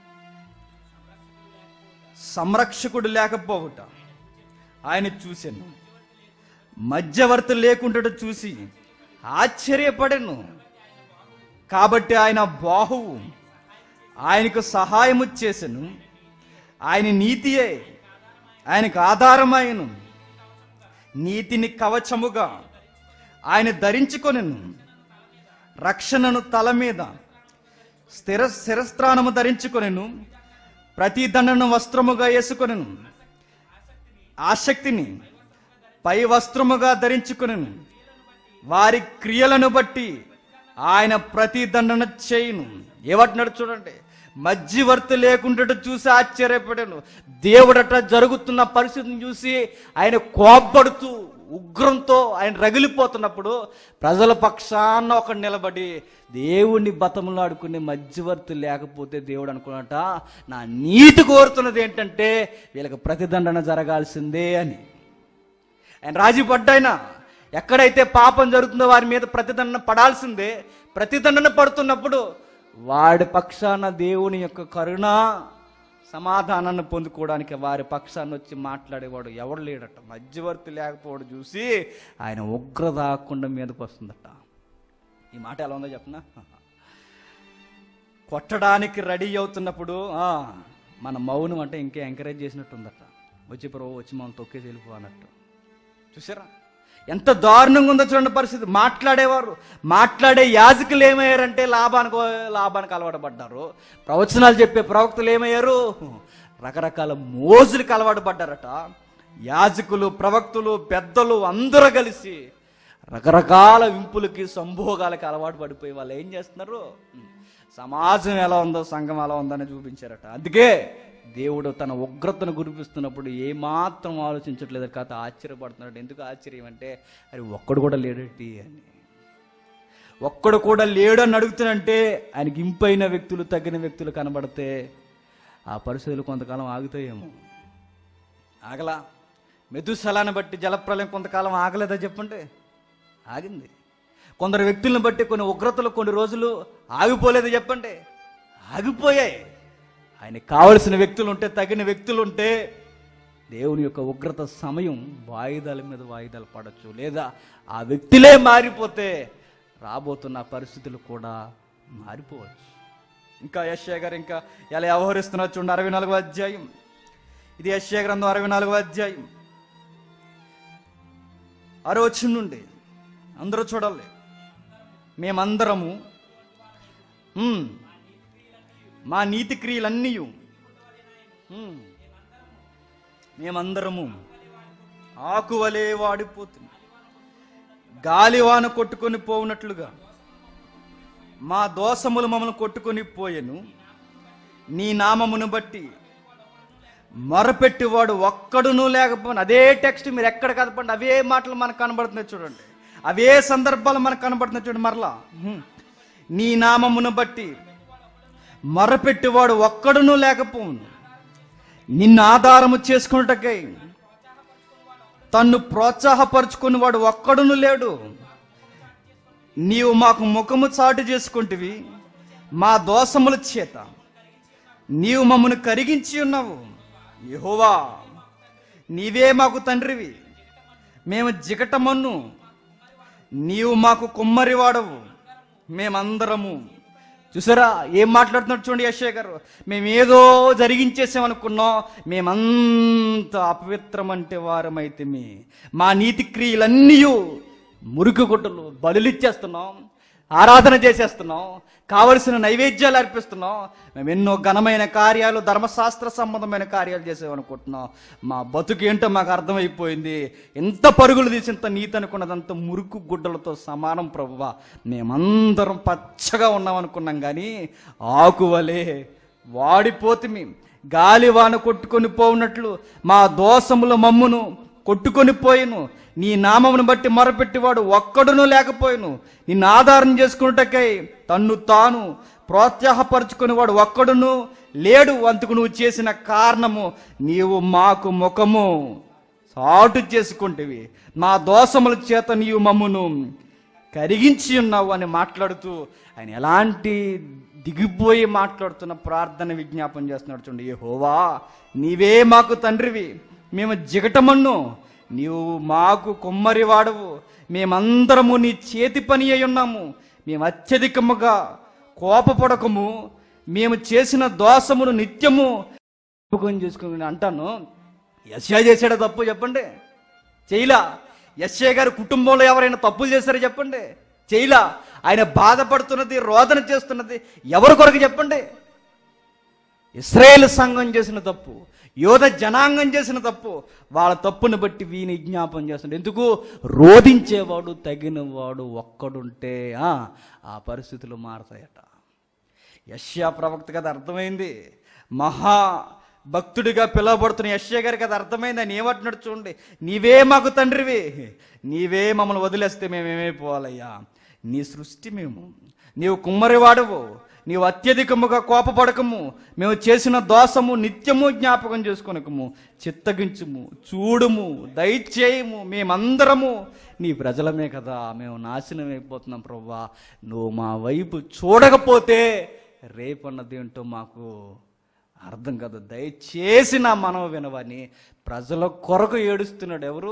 సంరక్షకుడు లేకపోవుట ఆయన చూశాను మధ్యవర్తి లేకుండా చూసి ఆశ్చర్యపడెను కాబట్టి ఆయన బాహువు ఆయనకు సహాయము చేసెను ఆయన నీతియే ఆయనకు ఆధారమైను నీతిని కవచముగా ఆయన ధరించుకొనెను రక్షణను తల మీద స్థిర శిరస్త్రాణము ధరించుకొనెను ప్రతి దండను వస్త్రముగా వేసుకొనెను ఆసక్తిని పై వస్త్రముగా ధరించుకొనెను వారి క్రియలను బట్టి ఆయన ప్రతి దండన చేయును ఏమంటున్నాడు చూడండి మధ్యవర్తి లేకుండా చూసి ఆశ్చర్యపడాను దేవుడట జరుగుతున్న పరిస్థితిని చూసి ఆయన కోప్పడుతూ ఉగ్రంతో ఆయన రగిలిపోతున్నప్పుడు ప్రజల పక్షాన ఒక నిలబడి దేవుణ్ణి బతములు ఆడుకునే మధ్యవర్తి లేకపోతే దేవుడు అనుకున్నట నా నీతి కోరుతున్నది ఏంటంటే వీళ్ళకి ప్రతిదండన జరగాల్సిందే అని ఆయన రాజీ పడ్డాయన ఎక్కడైతే పాపం జరుగుతుందో వారి మీద ప్రతిదండన పడాల్సిందే ప్రతిదండన పడుతున్నప్పుడు వాడి పక్షాన దేవుని యొక్క కరుణ సమాధానాన్ని పొందుకోవడానికి వారి పక్షాన్ని వచ్చి మాట్లాడేవాడు ఎవడు లేడట మధ్యవర్తి లేకపోవడం చూసి ఆయన ఉగ్రత ఆకుండా మీదకి వస్తుందట ఈ మాట ఎలా ఉందో చెప్పనా కొట్టడానికి రెడీ అవుతున్నప్పుడు ఆ, మన మౌనం అంటే ఇంకా ఎంకరేజ్ చేసినట్టు ఉందట వచ్చి ప్రభు వచ్చి మనం తొక్కేసి వెళ్ళిపో అన్నట్టు చూసారా ఎంత దారుణంగా ఉందో చూడండి పరిస్థితి మాట్లాడేవారు మాట్లాడే యాజకులు ఏమయ్యారంటే లాభానికి లాభానికి అలవాటు పడ్డారు ప్రవచనాలు చెప్పే ప్రవక్తలు ఏమయ్యారు రకరకాల మోజులకు అలవాటు పడ్డారట యాజకులు ప్రవక్తులు పెద్దలు అందరూ కలిసి రకరకాల వింపులకి సంభోగాలకి అలవాటు పడిపోయి వాళ్ళు ఏం చేస్తున్నారు సమాజం ఎలా ఉందో సంఘం ఎలా ఉందని చూపించారట అందుకే దేవుడు తన ఉగ్రతను గురిపిస్తున్నప్పుడు ఏమాత్రం ఆలోచించట్లేదు కాదు ఆశ్చర్యపడుతున్నాడు ఎందుకు ఆశ్చర్యం అంటే అది ఒక్కడు కూడా లేడటి అని ఒక్కడు కూడా లేడు అని అడుగుతున్నంటే ఆయనకి ఇంపైన వ్యక్తులు తగిన వ్యక్తులు కనబడితే ఆ పరిస్థితులు కొంతకాలం ఆగుతాయేమో ఆగలా మెదుసలాన్ని బట్టి జలప్రలయం కొంతకాలం ఆగలేదా చెప్పండి ఆగింది కొందరు వ్యక్తులను బట్టి కొన్ని ఉగ్రతలు కొన్ని రోజులు ఆగిపోలేదు చెప్పండి ఆగిపోయాయి ఆయనకి కావలసిన వ్యక్తులు ఉంటే తగిన వ్యక్తులు ఉంటే దేవుని యొక్క ఉగ్రత సమయం వాయిదాల మీద వాయిదాలు పడచ్చు లేదా ఆ వ్యక్తులే మారిపోతే రాబోతున్న పరిస్థితులు కూడా మారిపోవచ్చు ఇంకా యశ్యా గారు ఇంకా ఎలా వ్యవహరిస్తున్నారు చూడండి అరవై నాలుగో అధ్యాయం ఇది యశ్యా గ్రంథం అరవై నాలుగో అధ్యాయం ఆరో వచ్చిన నుండి అందరూ చూడాలి మేమందరము ఉమ్, మా నీతి క్రియలన్నీ ఉమ్, మేమందరము ఆకువలే వాడిపోతుంది గాలివాన కొట్టుకొని పోవునట్లుగా మా దోషములు మమ్మల్ని కొట్టుకొని పోయెను నీ నామమును బట్టి మొరపెట్టేవాడు ఒక్కడును లేకపోయినా అదే టెక్స్ట్ మీరు ఎక్కడ కదపండి అవే మాటలు మనకు కనబడుతున్నాయి చూడండి అవే సందర్భాలు మనకు కనబడుతున్నాయి చూడండి మరలా హ్మ్. నీ నామమును బట్టి మొరపెట్టేవాడు ఒక్కడును లేకపోవును నిన్ను ఆధారము చేసుకున్నటకై తన్ను ప్రోత్సాహపరుచుకుని వాడు ఒక్కడును లేడు నీవు మాకు ముఖము చాటు చేసుకుంటివి మా దోషముల చేత నీవు మమ్మను కరిగించి ఉన్నావు యెహోవా నీవే మాకు తండ్రివి మేము జిగటమన్ను నీవు మాకు కుమ్మరి వాడవు మేమందరము చూసారా ఏం మాట్లాడుతున్నాడు చూడండి యశ్య గారు మేమేదో జరిగించేసామనుకున్నాం మేమంత అపవిత్రం అంటే వారమైతే మా నీతి క్రియలన్నీ మురికి గుడ్డలు బలులిచ్చేస్తున్నాం ఆరాధన చేసేస్తున్నాం కావలసిన నైవేద్యాలు అర్పిస్తున్నాం మేము ఎన్నో ఘనమైన కార్యాలు ధర్మశాస్త్ర సంబంధమైన కార్యాలు చేసామనుకుంటున్నాం మా బతుకు ఏంటో మాకు అర్థమైపోయింది ఎంత పరుగులు తీసి ఇంత నీతి అనుకున్నదంత మురుకు గుడ్డలతో సమానం ప్రభువా మేమందరం పచ్చగా ఉన్నాం అనుకున్నాం కానీ ఆకువలే వాడిపోతిమి గాలివాన కొట్టుకొని పోవునట్లు మా దోషముల మమ్మును కొట్టుకొని పోయిను నీ నామమును బట్టి మొరపెట్టేవాడు ఒక్కడును లేకపోయిను నిన్ను ఆధారం చేసుకున్నటకై తన్ను తాను ప్రోత్సాహపరుచుకునేవాడు ఒక్కడును లేడు అందుకు నువ్వు చేసిన కారణము నీవు మాకు ముఖము సాటు చేసుకుంటేవి మా దోషముల చేత నీవు మమ్మును కరిగించి ఉన్నావు అని మాట్లాడుతూ ఆయన ఎలాంటి దిగిపోయి మాట్లాడుతున్న ప్రార్థన విజ్ఞాపన చేస్తున్నాడు చూడండి ఏ హోవా నీవే మాకు తండ్రివి మేము జిగటమన్ను నీవు మాకు కుమ్మరి వాడవు మేమందరము నీ చేతి పని అయి ఉన్నాము మేము అత్యధికముగా కోపపడకము మేము చేసిన దోషమును నిత్యము జ్ఞాపకం చేసుకుని అంటాను యశ్యా చేశాడా తప్పు చెప్పండి చేయలా యశ్యా గారి కుటుంబంలో ఎవరైనా తప్పులు చేశారో చెప్పండి చేయలా ఆయన బాధపడుతున్నది రోదన చేస్తున్నది ఎవరి కొరకు చెప్పండి ఇస్రాయేల్ సంఘం చేసిన తప్పు యోధ జనాంగం చేసిన తప్పు వాళ్ళ తప్పుని బట్టి వీని జ్ఞాపం చేస్తున్నాడు ఎందుకు రోధించేవాడు తగినవాడు ఒక్కడుంటే ఆ, ఆ పరిస్థితులు మారతాయట యష్యా ప్రవక్త కదా అర్థమైంది మహా భక్తుడిగా పిలువబడుతున్న యష్యా గారికి అది అర్థమైంది ఆయన ఏమంటున్నాడు చూడండి నీవే మాకు తండ్రివి నీవే మమ్మల్ని వదిలేస్తే మేమేమైపోవాలయ్యా నీ సృష్టి మేము నీవు కుమ్మరివాడవు నీవు అత్యధికముగా కోపపడకము మేము చేసిన దోషము నిత్యము జ్ఞాపకం చేసుకొనకము చిత్తగించుము చూడుము దయచేయము మేమందరము నీ ప్రజలమే కదా మేము నాశనం అయిపోతున్నాం ప్రవ్వా నువ్వు మా వైపు చూడకపోతే రేపన్నది ఏంటో మాకు అర్థం కాదు దయచేసి నా మనం వినవని ప్రజల కొరకు ఏడుస్తున్నాడు ఎవరు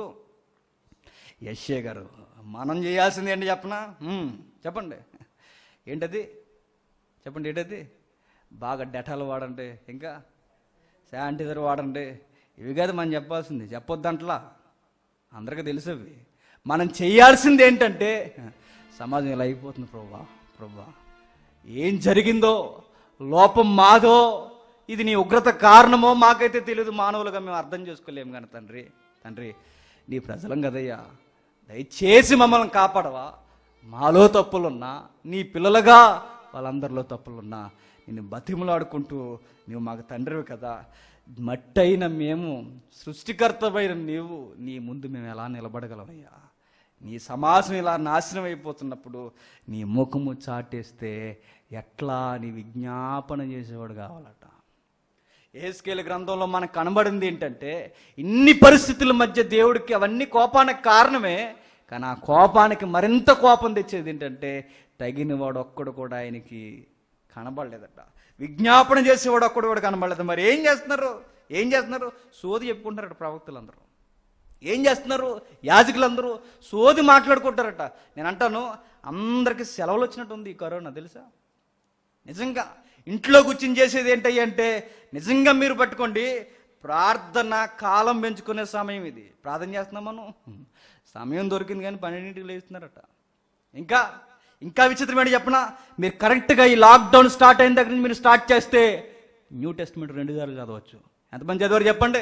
యశ్య గారు మనం చేయాల్సింది ఏంటి చెప్పనా హ్మ్, చెప్పండి ఏంటది చెప్పండి ఏంటది బాగా డెటాల్ వాడండి ఇంకా శానిటైజర్ వాడండి ఇవి కాదు మనం చెప్పాల్సింది చెప్పొద్దంట్లా అందరికీ తెలుసు అవి మనం చేయాల్సింది ఏంటంటే సమాజం ఇలా అయిపోతుంది ప్రభా ప్రభా ఏం జరిగిందో లోపం మాదో ఇది నీ ఉగ్రత కారణమో మాకైతే తెలియదు మానవులుగా మేము అర్థం చేసుకోలేము కానీ తండ్రి తండ్రి నీ ప్రజలం కదయ్యా దయచేసి మమ్మల్ని కాపాడవా మాలో తప్పులున్నా నీ పిల్లలుగా వాళ్ళందరిలో తప్పులున్నా నిన్ను బతిమలాడుకుంటూ నువ్వు మాకు తండ్రివి కదా మట్టైన మేము సృష్టికర్తమైన నీవు నీ ముందు మేము ఎలా నిలబడగలమయ్యా నీ సమాజం ఇలా నాశనం అయిపోతున్నప్పుడు నీ ముఖము చాటేస్తే ఎట్లా నీ విజ్ఞాపన చేసేవాడు కావాలట ఏస్కేల గ్రంథంలో మనకు కనబడింది ఏంటంటే ఇన్ని పరిస్థితుల మధ్య దేవుడికి అవన్నీ కోపానికి కారణమే కానీ ఆ కోపానికి మరింత కోపం తెచ్చేది ఏంటంటే తగిన వాడు ఒక్కడు కూడా ఆయనకి కనబడలేదట విజ్ఞాపన చేసేవాడు ఒక్కడు కూడా కనబడలేదు మరి ఏం చేస్తున్నారు ఏం చేస్తున్నారు సోది చెప్పుకుంటారట ప్రవక్తలందరూ ఏం చేస్తున్నారు యాజకులందరూ సోది మాట్లాడుకుంటారట నేను అంటాను అందరికి సెలవులు వచ్చినట్టు ఉంది ఈ కరోనా తెలుసా నిజంగా ఇంట్లో కూర్చుని చేసేది ఏంటయ్య అంటే నిజంగా మీరు పట్టుకోండి ప్రార్థన కాలం పెంచుకునే సమయం ఇది ప్రార్థన చేస్తున్నాం మనం సమయం దొరికింది కానీ పన్నెండింటికి లేస్తున్నారట ఇంకా ఇంకా విచిత్రమైన చెప్పనా మీరు కరెక్ట్గా ఈ లాక్డౌన్ స్టార్ట్ అయిన దగ్గర నుంచి మీరు స్టార్ట్ చేస్తే న్యూ టెస్ట్మెంట్ రెండు సార్లు చదవచ్చు ఎంతమంది చదివారు చెప్పండి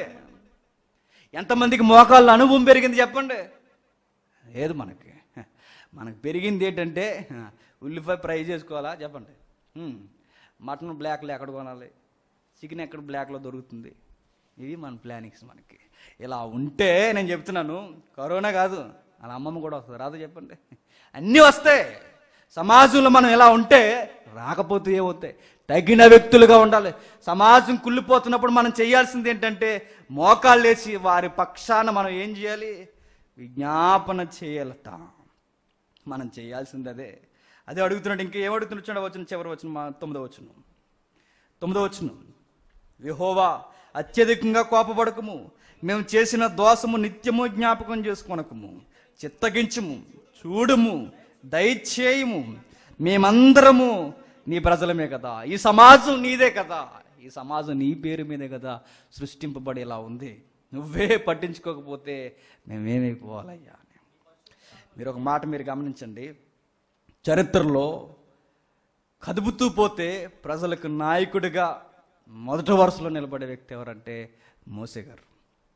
ఎంతమందికి మోకాళ్ళ అనుభవం పెరిగింది చెప్పండి లేదు మనకి మనకు పెరిగింది ఏంటంటే ఉల్లిపాయ ఫ్రై చేసుకోవాలా చెప్పండి హ్మ్. మటన్ బ్లాక్లో ఎక్కడ కొనాలి చికెన్ ఎక్కడ బ్లాక్లో దొరుకుతుంది ఇవి మన ప్లానింగ్స్ మనకి ఇలా ఉంటే నేను చెప్తున్నాను కరోనా కాదు అలా అమ్మమ్మ కూడా వస్తుంది రాదు చెప్పండి అన్నీ వస్తాయి సమాజంలో మనం ఇలా ఉంటే రాకపోతే ఏమవుతాయి తగిన వ్యక్తులుగా ఉండాలి సమాజం కుళ్ళిపోతున్నప్పుడు మనం చేయాల్సింది ఏంటంటే మోకాళ్ళు లేచి వారి పక్షాన మనం ఏం చేయాలి విజ్ఞాపన చేయాలట మనం చేయాల్సింది అదే అదే అడుగుతున్నాడు ఇంకా ఏం అడుగుతున్నాడు వచ్చిన చివరి వచ్చిన మా తొమ్మిదో వచ్చును తొమ్మిదో వచ్చును విహోవా అత్యధికంగా కోపపడకము మేము చేసిన దోషము నిత్యము జ్ఞాపకం చేసుకొనకము చిత్తగించుము చూడుము దయచేయము మేమందరము నీ ప్రజలమే కదా ఈ సమాజం నీదే కదా ఈ సమాజం నీ పేరు మీదే కదా సృష్టింపబడేలా ఉంది నువ్వే పట్టించుకోకపోతే మేమేమైపోవాలయ్యా అని మీరు ఒక మాట మీరు గమనించండి చరిత్రలో కదుపుతూ పోతే ప్రజలకు నాయకుడిగా మొదటి వరుసలో నిలబడే వ్యక్తి ఎవరంటే మోసే గారు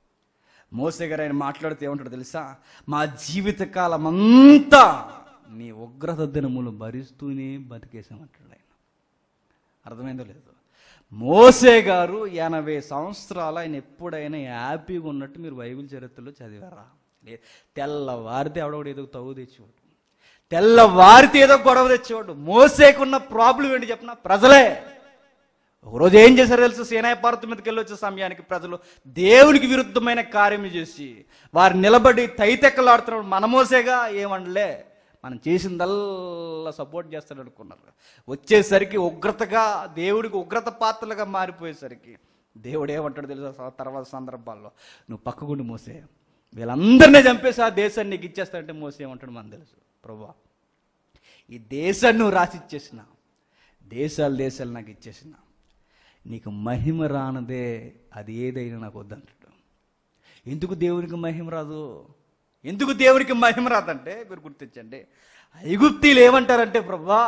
మోసే గారు ఆయన మాట్లాడితే ఏమంటాడు తెలుసా మా జీవితకాలం అంతా నీ ఉగ్రత దినములు భరిస్తూనే బతికేసామంటాడు ఆయన అర్థమైందో లేదు మోసే గారు ఎనభై సంవత్సరాలు ఆయన ఎప్పుడైనా హ్యాపీగా ఉన్నట్టు మీరు బైబిల్ చరిత్రలో చదివారా లే- తెల్లవారితే ఎవడొకడు ఏదో తవ్వు తెచ్చేవాడు తెల్లవారితే ఏదో గొడవ తెచ్చేవాడు మోసేకున్న ప్రాబ్లం ఏంటి చెప్పిన ప్రజలే ఒకరోజు ఏం చేశారు తెలుసు సేనాయ భారత మీదకి వెళ్ళి వచ్చే సమయానికి ప్రజలు దేవునికి విరుద్ధమైన కార్యం చేసి వారు నిలబడి తైతెక్కలాడుతున్నప్పుడు మన మోసేగా ఏమనలే మనం చేసిందల్లా సపోర్ట్ చేస్తాడు అనుకున్నారు వచ్చేసరికి ఉగ్రతగా దేవుడికి ఉగ్రత పాత్రలుగా మారిపోయేసరికి దేవుడు ఏమంటాడు తెలుసా తర్వాత సందర్భాల్లో నువ్వు పక్కగుండి మోసే వీళ్ళందరినీ చంపేసి ఆ దేశాన్ని నీకు ఇచ్చేస్తాడంటే మోసే ఏమంటాడు మనకు తెలుసు ప్రభా ఈ దేశాన్ని నువ్వు రాసి ఇచ్చేసిన దేశాలు దేశాలు నాకు ఇచ్చేసిన నీకు మహిమ రానదే అది ఏదైనా నాకు వద్దంటాడు ఎందుకు దేవునికి మహిమ రాదు ఎందుకు దేవునికి మహిమ రాదంటే మీరు గుర్తించండి ఐగుప్తీలు ఏమంటారంటే ప్రభా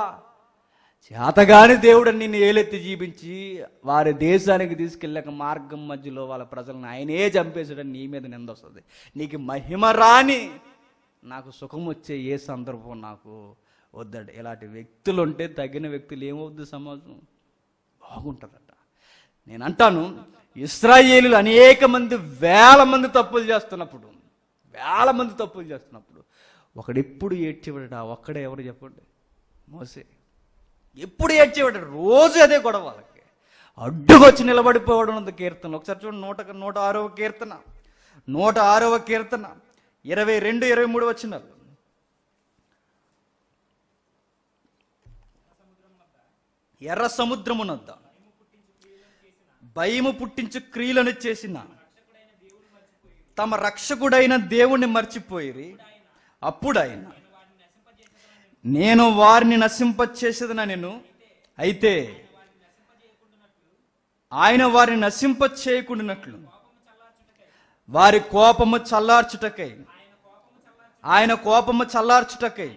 చేతగాని దేవుడు నిన్ను ఏలెత్తి జీవించి వారి దేశానికి తీసుకెళ్ళాక మార్గం మధ్యలో వాళ్ళ ప్రజలను ఆయనే చంపేసాడని నీ మీద నింద వస్తుంది నీకు మహిమ రాని నాకు సుఖం వచ్చే ఏ సందర్భం నాకు వద్దండి ఇలాంటి వ్యక్తులు ఉంటే తగిన వ్యక్తులు ఏమవుద్ది సమాజం బాగుంటుందట నేను అంటాను ఇస్రాయేలీలు అనేక మంది వేల మంది తప్పులు చేస్తున్నప్పుడు వేల మంది తప్పులు చేస్తున్నప్పుడు ఒకడెప్పుడు ఏడ్చేవాడు ఆ ఒక్కడే ఎవరు చెప్పండి మోసే ఎప్పుడు ఏడ్చేవాడు రోజు అదే గొడవ వాళ్ళకి అడ్డుకొచ్చి నిలబడిపోవడం ఉంది కీర్తన ఒకసారి చూడండి నూట నూట ఆరవ కీర్తన నూట ఆరవ కీర్తన ఇరవై రెండు ఇరవై మూడు వచ్చినారు ఎర్ర సముద్రమునద్ద భయము పుట్టించు క్రియలను చేసిన తమ రక్షకుడైన దేవుణ్ణి మర్చిపోయిరి అప్పుడు ఆయన నేను వారిని నశింపచేసేదన నేను అయితే ఆయన వారిని నశింప చేయకుండానట్లు వారి కోపము చల్లార్చుటకై ఆయన కోపము చల్లార్చుటకై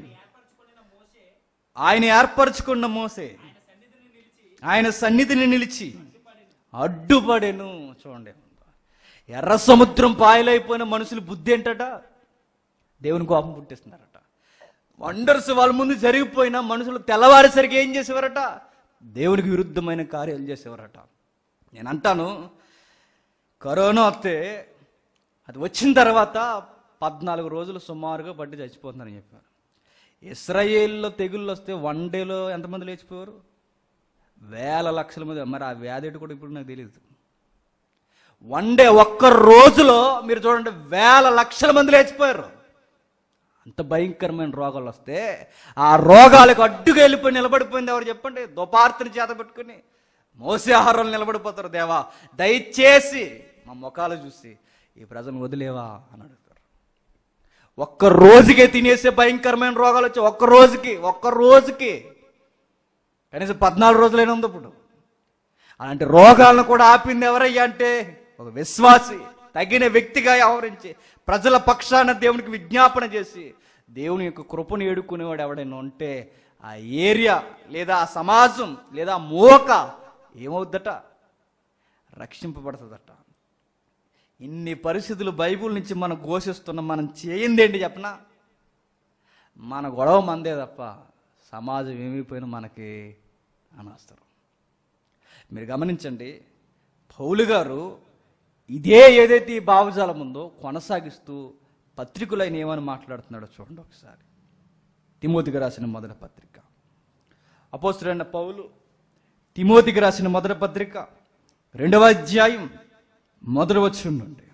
ఆయన ఏర్పరచుకున్న మోసే ఆయన సన్నిధిని నిలిచి అడ్డుపడెను చూడండి ఎర్ర సముద్రం పాయలైపోయిన మనుషులు బుద్ధి ఏంటట దేవుని కోపం పుట్టిస్తున్నారట వండర్స్ వాళ్ళ ముందు జరిగిపోయిన మనుషులు తెల్లవారేసరికి ఏం చేసేవారట దేవునికి విరుద్ధమైన కార్యాలు చేసేవారట నేను అంటాను కరోనా వస్తే అది వచ్చిన తర్వాత పద్నాలుగు రోజులు సుమారుగా బట్టి చచ్చిపోతుందని చెప్పారు ఇస్రాయేల్లో తెగుళ్ళు వస్తే వన్ డేలో ఎంతమంది లేచిపోయారు వేల లక్షల మంది మరి ఆ వ్యాధి ఏంటో కూడా ఇప్పుడు నాకు తెలియదు వన్ డే ఒక్క రోజులో మీరు చూడండి వేల లక్షల మంది లేచిపోయారు అంత భయంకరమైన రోగాలు వస్తే ఆ రోగాలకు అడ్డుగా వెళ్ళిపోయి నిలబడిపోయింది ఎవరు చెప్పండి దుపార్తిని చేత పెట్టుకుని మోసే ఆహారంలో నిలబడిపోతారు దేవా దయచేసి మా ముఖాలు చూసి ఈ ప్రజలను వదిలేవా అని అడుగుతారు ఒక్క రోజుకే తినేసే భయంకరమైన రోగాలు వచ్చాయి ఒక్క రోజుకి ఒక్క రోజుకి కనీసం పద్నాలుగు రోజులైనా ఉంది ఇప్పుడు అలాంటి రోగాలను కూడా ఆపింది ఎవరయ్యా అంటే ఒక విశ్వాసి తగిన వ్యక్తిగా వ్యవహరించి ప్రజల పక్షాన దేవునికి విజ్ఞాపన చేసి దేవుని యొక్క కృపను ఏడుకునేవాడు ఎవడైనా ఉంటే ఆ ఏరియా లేదా ఆ సమాజం లేదా ఆ మోక ఏమవుద్దట రక్షింపబడుతుందట ఇన్ని పరిస్థితులు బైబిల్ నుంచి మనం ఘోషిస్తున్నాం మనం చేయింది ఏంటి చెప్పనా మన గొడవ మందే తప్ప సమాజం ఏమైపోయినా మనకి అనవసరం మీరు గమనించండి పౌలు గారు ఇదే ఏదైతే ఈ భావజాలం ఉందో కొనసాగిస్తూ పత్రికలైన ఏమని మాట్లాడుతున్నాడో చూడండి ఒకసారి తిమోతికి రాసిన మొదటి పత్రిక అపోస్తుడైన పౌలు తిమోతికి రాసిన మొదటి పత్రిక రెండవ అధ్యాయం మొదటి వచ్చి నుండి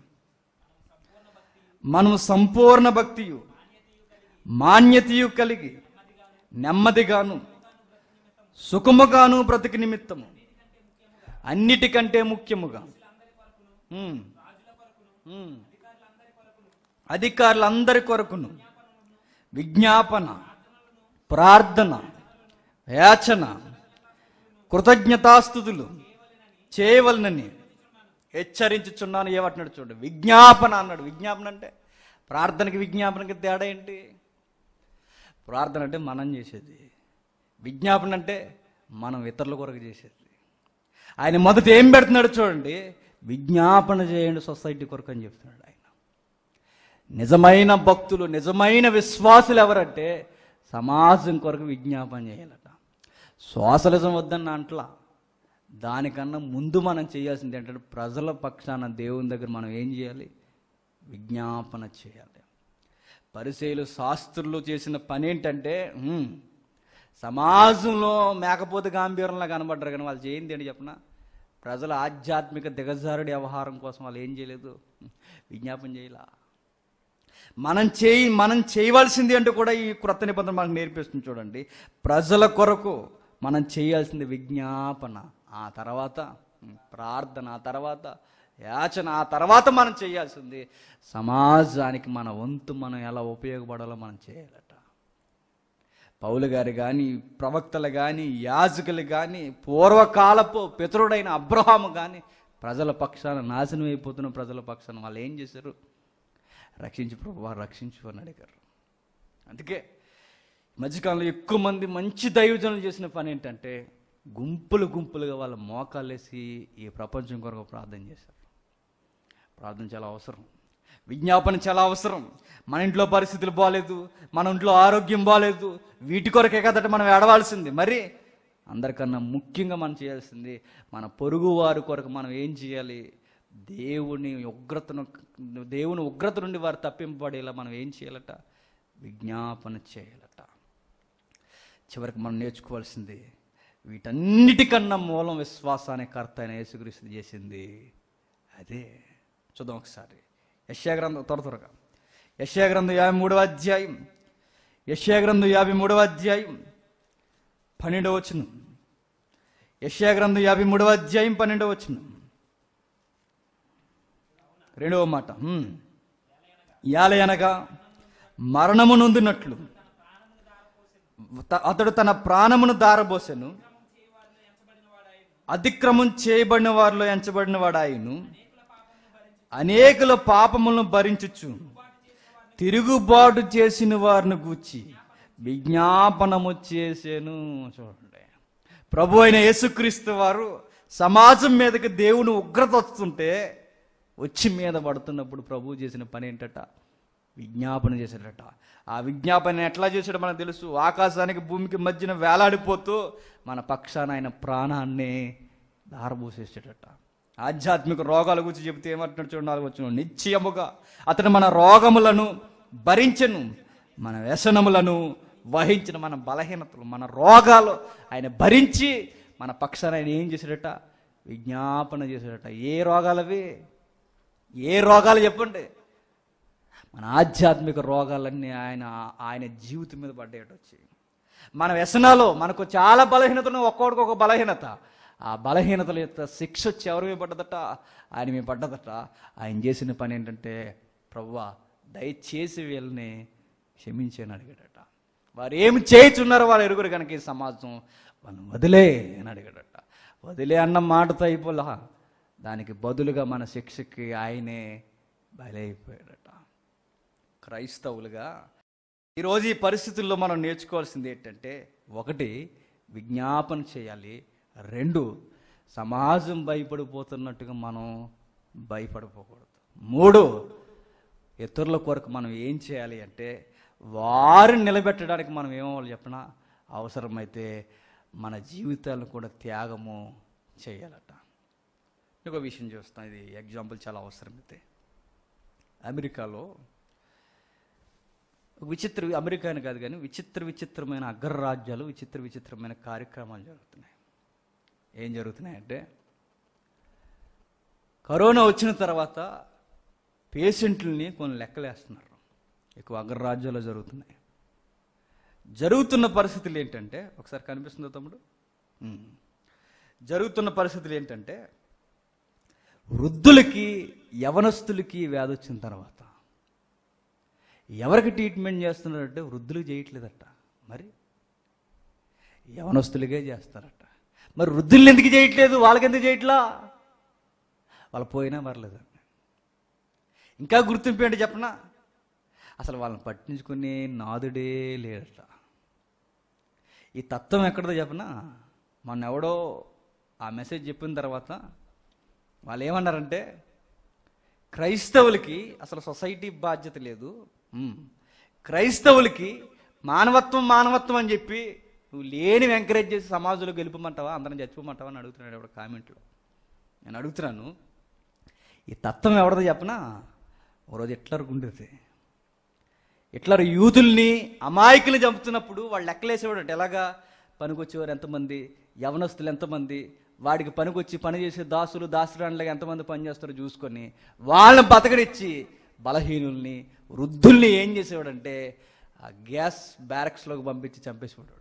మనము సంపూర్ణ భక్తియు మాన్యతయు కలిగి నెమ్మదిగాను సుఖముగాను బ్రతికి నిమిత్తము అన్నిటికంటే ముఖ్యముగా ఉమ్, ఉమ్, అధికారులందరి కొరకును విజ్ఞాపన ప్రార్థన యాచన కృతజ్ఞతాస్థుతులు చేయవలనని హెచ్చరించుచున్నాను ఏమంటున్నాడు చూడండి విజ్ఞాపన అన్నాడు విజ్ఞాపన అంటే ప్రార్థనకి విజ్ఞాపనకి తేడా ఏంటి ప్రార్థన అంటే మనం చేసేది విజ్ఞాపన అంటే మనం ఇతరుల కొరకు చేసేది ఆయన మొదట ఏం పెడుతున్నాడు చూడండి విజ్ఞాపన చేయండి సొసైటీ కొరకు అని చెప్తున్నాడు ఆయన నిజమైన భక్తులు నిజమైన విశ్వాసులు ఎవరంటే సమాజం కొరకు విజ్ఞాపన చేయాలట సోషలిజం వద్దన్న అంట్లా దానికన్నా ముందు మనం చేయాల్సింది ఏంటంటే ప్రజల పక్షాన దేవుని దగ్గర మనం ఏం చేయాలి విజ్ఞాపన చేయాలి పరిశీలు శాస్త్రులు చేసిన పని ఏంటంటే ఉమ్, సమాజంలో మేకపోతే గాంభీర్యంలా కనబడ్డారు కానీ వాళ్ళు చేయింది ఏంటి చెప్పనా ప్రజల ఆధ్యాత్మిక దిగజారుడి వ్యవహారం కోసం వాళ్ళు ఏం చేయలేదు విజ్ఞాపన చేయలా మనం చేయి మనం చేయవలసింది అంటే కూడా ఈ క్రొత్త నిబంధన మనకు నేర్పిస్తుంది చూడండి ప్రజల కొరకు మనం చేయాల్సింది విజ్ఞాపన ఆ తర్వాత ఉమ్, ప్రార్థన ఆ తర్వాత యాచన ఆ తర్వాత మనం చేయాల్సింది సమాజానికి మన వంతు మనం ఎలా ఉపయోగపడాలో మనం చేయాలట పౌలు గారు కానీ ప్రవక్తలు కానీ యాజకులు కానీ పూర్వకాలపు పితరుడైన అబ్రహాము కానీ ప్రజల పక్షాన నాశనం అయిపోతున్న ప్రజల పక్షాన వాళ్ళు ఏం చేశారు రక్షించు ప్రభు వారు రక్షించు అని అడిగారు అందుకే ఈ మధ్యకాలంలో ఎక్కువ మంది మంచి దైవజనులు చేసిన పని ఏంటంటే గుంపులు గుంపులుగా వాళ్ళ మోకాలేసి ఈ ప్రపంచం కొరకు ప్రార్థన చేశారు ప్రార్థన చాలా అవసరం విజ్ఞాపన చాలా అవసరం మన ఇంట్లో పరిస్థితులు బాగాలేదు మన ఇంట్లో ఆరోగ్యం బాగాలేదు వీటి కొరకే కదట మనం ఏడవాల్సింది మరి అందరికన్నా ముఖ్యంగా మనం చేయాల్సింది మన పొరుగు వారి కొరకు మనం ఏం చేయాలి దేవుని ఉగ్రతను దేవుని ఉగ్రత నుండి వారు తప్పింపబడేలా మనం ఏం చేయాలట విజ్ఞాపన చేయాలట చివరికి మనం నేర్చుకోవాల్సింది వీటన్నిటికన్నా మూలం విశ్వాసాన్ని కర్త అయిన యేసుక్రీస్తు చేసింది అదే చూద్దాం ఒకసారి యశ్యాగ్రంథం త్వర త్వరగా యశ్యాగ్రంథం యాభై మూడవ అధ్యాయం యశ్యాగ్రంథం యాభై మూడవ అధ్యాయం పన్నెండవ వచనం యశ్యాగ్రంథం యాభై మూడవ అధ్యాయం పన్నెండవ వచనం రెండవ మాట హ్మ్. యాలయనగా మరణము నొందినట్లు త- అతడు తన ప్రాణమును దారబోసెను అతిక్రమం చేయబడిన వారిలో ఎంచబడిన వాడాయను అనేకుల పాపములను భరించుచు తిరుగుబాటు చేసిన వారిని గూర్చి విజ్ఞాపనము చేసేను చూడండి ప్రభు అయిన యేసుక్రీస్తు వారు సమాజం మీదకి దేవుని ఉగ్రత వస్తుంటే వచ్చి మీద పడుతున్నప్పుడు ప్రభు చేసిన పని ఏంటట విజ్ఞాపన చేశాడట ఆ విజ్ఞాపన ఎట్లా చేశాడో మనకు తెలుసు ఆకాశానికి భూమికి మధ్యన వేలాడిపోతూ మన పక్షాన ఆయన ప్రాణాన్ని దారబోసేసాడట ఆధ్యాత్మిక రోగాల గురించి చెబితే ఏమంటున్నాడు చూడండి నాలుగు వచ్చిన నిశ్చయముగా అతను మన రోగములను భరించను మన వ్యసనములను వహించిన మన బలహీనతలు మన రోగాలు ఆయన భరించి మన పక్షాన ఆయన ఏం చేశాడట విజ్ఞాపన చేశాడట ఏ రోగాలవి ఏ రోగాలు చెప్పండి మన ఆధ్యాత్మిక రోగాలన్నీ ఆయన ఆయన జీవితం మీద పడ్డాయట వచ్చి మన వ్యసనాలు మనకు చాలా బలహీనత ఉన్నాయి, ఒక్కొక్కడికి ఒక బలహీనత ఆ బలహీనతల యొక్క శిక్ష వచ్చి ఎవరి మీద పడ్డదట ఆయన మీద పడ్డదట ఆయన చేసిన పని ఏంటంటే ప్రవ్వా దయచేసి వీళ్ళని క్షమించని అడిగాడట వారు ఏమి చేయుచున్నారో వాళ్ళు ఎరుగురు కనుక ఈ సమాజం మనం వదిలే అని అడిగాడట వదిలే అన్న మాటతో అయిపోలా దానికి బదులుగా మన శిక్షకి ఆయనే బలైపోయాడట క్రైస్తవులుగా ఈరోజు ఈ పరిస్థితుల్లో మనం నేర్చుకోవాల్సింది ఏంటంటే ఒకటి విజ్ఞాపన చేయాలి రెండు సమాజం భయపడిపోతున్నట్టుగా మనం భయపడిపోకూడదు మూడు ఇతరుల కొరకు మనం ఏం చేయాలి అంటే వారిని నిలబెట్టడానికి మనం ఏమవ్వాలి చెప్పినా అవసరమైతే మన జీవితాలను కూడా త్యాగము చేయాలట ఇంకో విషయం చూస్తాం ఇది ఎగ్జాంపుల్ చాలా అవసరమైతే అమెరికాలో విచిత్ర అమెరికా అని కాదు కానీ విచిత్ర విచిత్రమైన అగ్రరాజ్యాలు విచిత్ర విచిత్రమైన కార్యక్రమాలు జరుగుతున్నాయి ఏం జరుగుతున్నాయంటే కరోనా వచ్చిన తర్వాత పేషెంట్లని కొన్ని లెక్కలేస్తున్నారు ఎక్కువ అగ్రరాజ్యాల్లో జరుగుతున్నాయి జరుగుతున్న పరిస్థితులు ఏంటంటే ఒకసారి కనిపిస్తుందా తమ్ముడు ఉమ్. జరుగుతున్న పరిస్థితులు ఏంటంటే వృద్ధులకి యవనస్తులకి వ్యాధి వచ్చిన తర్వాత ఎవరికి ట్రీట్మెంట్ చేస్తున్నారంటే వృద్ధులకు చేయట్లేదట మరి యవనస్తులకే చేస్తారట మరి వృద్ధులు ఎందుకు చేయట్లేదు వాళ్ళకి ఎందుకు చేయట్లా వాళ్ళు పోయినా పర్లేదండి ఇంకా గుర్తింపు ఏంటి చెప్పనా అసలు వాళ్ళని పట్టించుకునే నాదుడే లేడట ఈ తత్వం ఎక్కడదో చెప్పనా మొన్న ఎవడో ఆ మెసేజ్ చెప్పిన తర్వాత వాళ్ళు ఏమన్నారంటే క్రైస్తవులకి అసలు సొసైటీ బాధ్యత లేదు ఉమ్. క్రైస్తవులకి మానవత్వం మానవత్వం అని చెప్పి నువ్వు లేని ఎంకరేజ్ చేసి సమాజంలో గెలుపమంటావా అందరం చచ్చిపోమంటావా అని అడుగుతున్నాడు ఎవడ కామెంట్లో నేను అడుగుతున్నాను ఈ తత్వం ఎవరిదో చెప్పనా ఒకరోజు ఎట్లరకు ఉండేది ఇట్లా యూతుల్ని అమాయకులు చంపుతున్నప్పుడు వాళ్ళు లెక్కలేసేవాడు అంటే ఎలాగా పనికొచ్చేవారు ఎంతమంది యవనస్తులు ఎంతమంది వాడికి పనికొచ్చి పని చేసే దాసులు దాసురాండ్లగా ఎంతమంది పనిచేస్తారో చూసుకొని వాళ్ళని బతకడిచ్చి బలహీనుల్ని వృద్ధుల్ని ఏం చేసేవాడంటే ఆ గ్యాస్ బ్యారక్స్లోకి పంపించి చంపేసేవాడు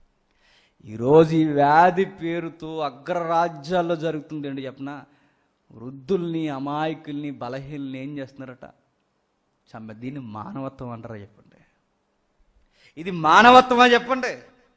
ఈరోజు ఈ వ్యాధి పేరుతో అగ్రరాజ్యాల్లో జరుగుతుంది అండి చెప్పిన వృద్ధుల్ని అమాయకుల్ని బలహీనల్ని ఏం చేస్తున్నారట చంప దీన్ని మానవత్వం అంటారా చెప్పండి ఇది మానవత్వమా చెప్పండి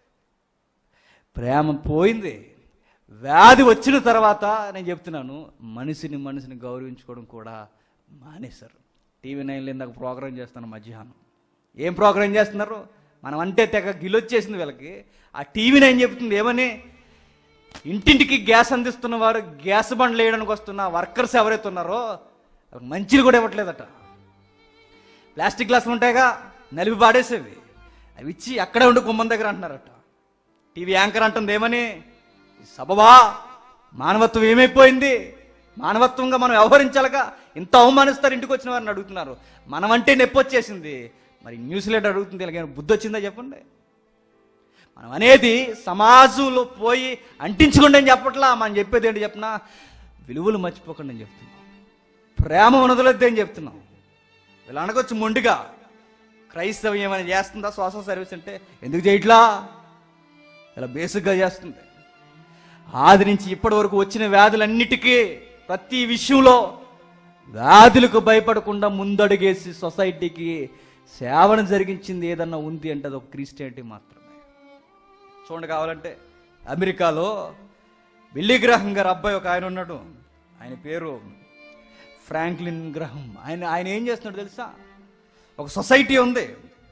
ప్రేమ పోయింది వ్యాధి వచ్చిన తర్వాత నేను చెప్తున్నాను మనిషిని మనిషిని గౌరవించుకోవడం కూడా మానేశారు టీవీ నైన్లో ఇందాక ప్రోగ్రాం చేస్తాను మధ్యాహ్నం ఏం ప్రోగ్రాం చేస్తున్నారు మనం అంటే తెగ గిలొచ్చేసింది వీళ్ళకి ఆ టీవీ నైన్ చెప్తుంది ఏమని ఇంటింటికి గ్యాస్ అందిస్తున్న వారు గ్యాస్ బండ్లు వేయడానికి వస్తున్న వర్కర్స్ ఎవరైతే ఉన్నారో వాళ్ళకి మంచిలు కూడా ఇవ్వట్లేదట ప్లాస్టిక్ గ్లాసులు ఉంటాయిగా నలిపి పాడేసేవి అవి ఇచ్చి అక్కడే ఉండి గుమ్మం దగ్గర అంటున్నారట టీవీ యాంకర్ అంటుంది ఏమని "ఇది సబబా మానవత్వం ఏమైపోయింది మానవత్వంగా మనం వ్యవహరించాలిగా ఇంత అవమానిస్తారు ఇంటికి వచ్చిన వారిని అడుగుతున్నారు మనం అంటే నొప్పి వచ్చేసింది మరి న్యూజిలాండ్ అడుగుతుంది ఇలాగ బుద్ధి వచ్చిందా చెప్పండి మనం అనేది సమాజంలో పోయి అంటించుకోండి అని చెప్పట్లా మనం చెప్పేది ఏంటి చెప్పినా విలువలు మర్చిపోకండి అని చెప్తున్నాం ప్రేమ ఉన్నదలొద్దు అని చెప్తున్నాం వీళ్ళు అనకొచ్చు మొండిగా క్రైస్తవం ఏమైనా చేస్తుందా సోషల్ సర్వీస్ అంటే ఎందుకు చేయట్లా ఇలా బేసిక్గా చేస్తుంది ఆది నుంచి ఇప్పటి వరకు వచ్చిన వ్యాధులన్నిటికీ ప్రతి విషయంలో వ్యాధులకు భయపడకుండా ముందడుగేసి సొసైటీకి సేవను జరిగించింది ఏదన్నా ఉంది అంటే అది ఒక క్రిస్టియానిటీ మాత్రమే చూడండి కావాలంటే అమెరికాలో బిల్లీ గ్రహం గారు అబ్బాయి ఒక ఆయన ఉన్నాడు ఆయన పేరు ఫ్రాంక్లిన్ గ్రహం ఆయన ఆయన ఏం చేస్తున్నాడు తెలుసా ఒక సొసైటీ ఉంది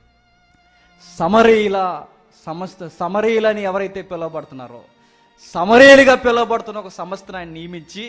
సమరీల సంస్థ సమరీలని ఎవరైతే పిలువబడుతున్నారో సమరేలుగా పిలువబడుతున్న ఒక సంస్థను ఆయన నియమించి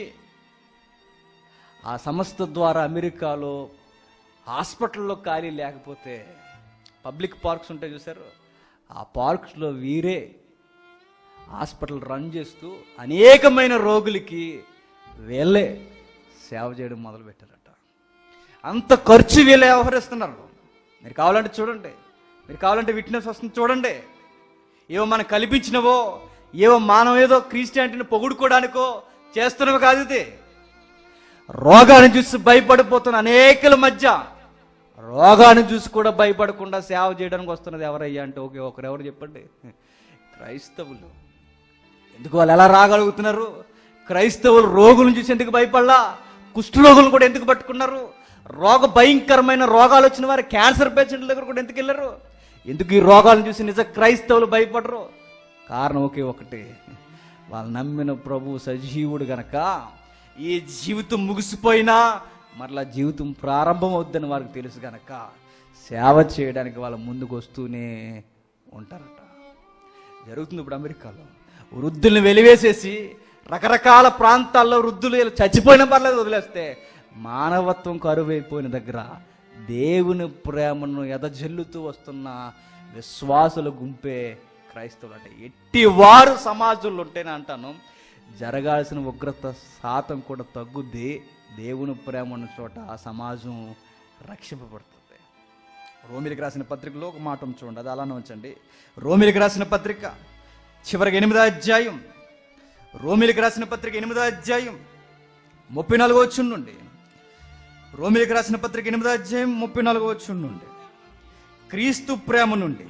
ఆ సంస్థ ద్వారా అమెరికాలో హాస్పిటల్లో ఖాళీ లేకపోతే పబ్లిక్ పార్క్స్ ఉంటాయి చూసారు ఆ పార్క్స్లో వీరే హాస్పిటల్ రన్ చేస్తూ అనేకమైన రోగులకి వీళ్ళే సేవ చేయడం మొదలుపెట్టారట అంత ఖర్చు వీళ్ళే వ్యవహరిస్తున్నారు మీరు కావాలంటే చూడండి మీరు కావాలంటే విట్నెస్ వస్తుంది చూడండి ఏవో మనం కల్పించినవో ఏవో మనం ఏదో క్రిస్టియానిటీని పొగుడుకోవడానికో చేస్తున్నవి కాదు ఇది రోగాన్ని చూసి భయపడిపోతున్న అనేకల మధ్య రోగాన్ని చూసి కూడా భయపడకుండా సేవ చేయడానికి వస్తున్నది ఎవరయ్యా అంటే ఓకే ఒకరెవరు చెప్పండి క్రైస్తవులు ఎందుకు వాళ్ళు ఎలా రాగలుగుతున్నారు క్రైస్తవులు రోగులను చూసి ఎందుకు భయపడలా కుష్ఠరోగులను కూడా ఎందుకు పట్టుకున్నారు రోగ భయంకరమైన రోగాలు వచ్చిన వారు క్యాన్సర్ పేషెంట్ల దగ్గర కూడా ఎందుకు వెళ్ళరు ఎందుకు ఈ రోగాలను చూసి నిజ క్రైస్తవులు భయపడరు కారణం ఒకే ఒకటి వాళ్ళు నమ్మిన ప్రభు సజీవుడు గనక ఈ జీవితం ముగిసిపోయినా మరలా జీవితం ప్రారంభం అవుద్దని వారికి తెలుసు గనక సేవ చేయడానికి వాళ్ళ ముందుకు వస్తూనే ఉంటారట జరుగుతుంది ఇప్పుడు అమెరికాలో వృద్ధుల్ని వెలివేసేసి రకరకాల ప్రాంతాల్లో వృద్ధులు ఇలా చచ్చిపోయిన పర్లేదు వదిలేస్తే మానవత్వం కరువైపోయిన దగ్గర దేవుని ప్రేమను ఎదజల్లుతూ వస్తున్న విశ్వాసుల గుంపే క్రైస్తవులు అంటే ఎట్టి వారు సమాజంలో ఉంటేనే అంటాను జరగాల్సిన ఉగ్రత శాతం కూడా తగ్గుద్ది దేవుని ప్రేమ ఉన్న చోట ఆ సమాజం రక్షింపబడుతుంది రోమిలికి రాసిన పత్రికలో ఒక మాట ఉంది చూడండి అది అలానే ఉంచండి రోమిలికి రాసిన పత్రిక చివరికి ఎనిమిదో అధ్యాయం రోమిలికి రాసిన పత్రిక ఎనిమిదో అధ్యాయం ముప్పై నాలుగో వచ్చి నుండి రోమిలికి రాసిన పత్రిక ఎనిమిదో అధ్యాయం ముప్పై నాలుగో వచ్చి నుండి క్రీస్తు ప్రేమ నుండి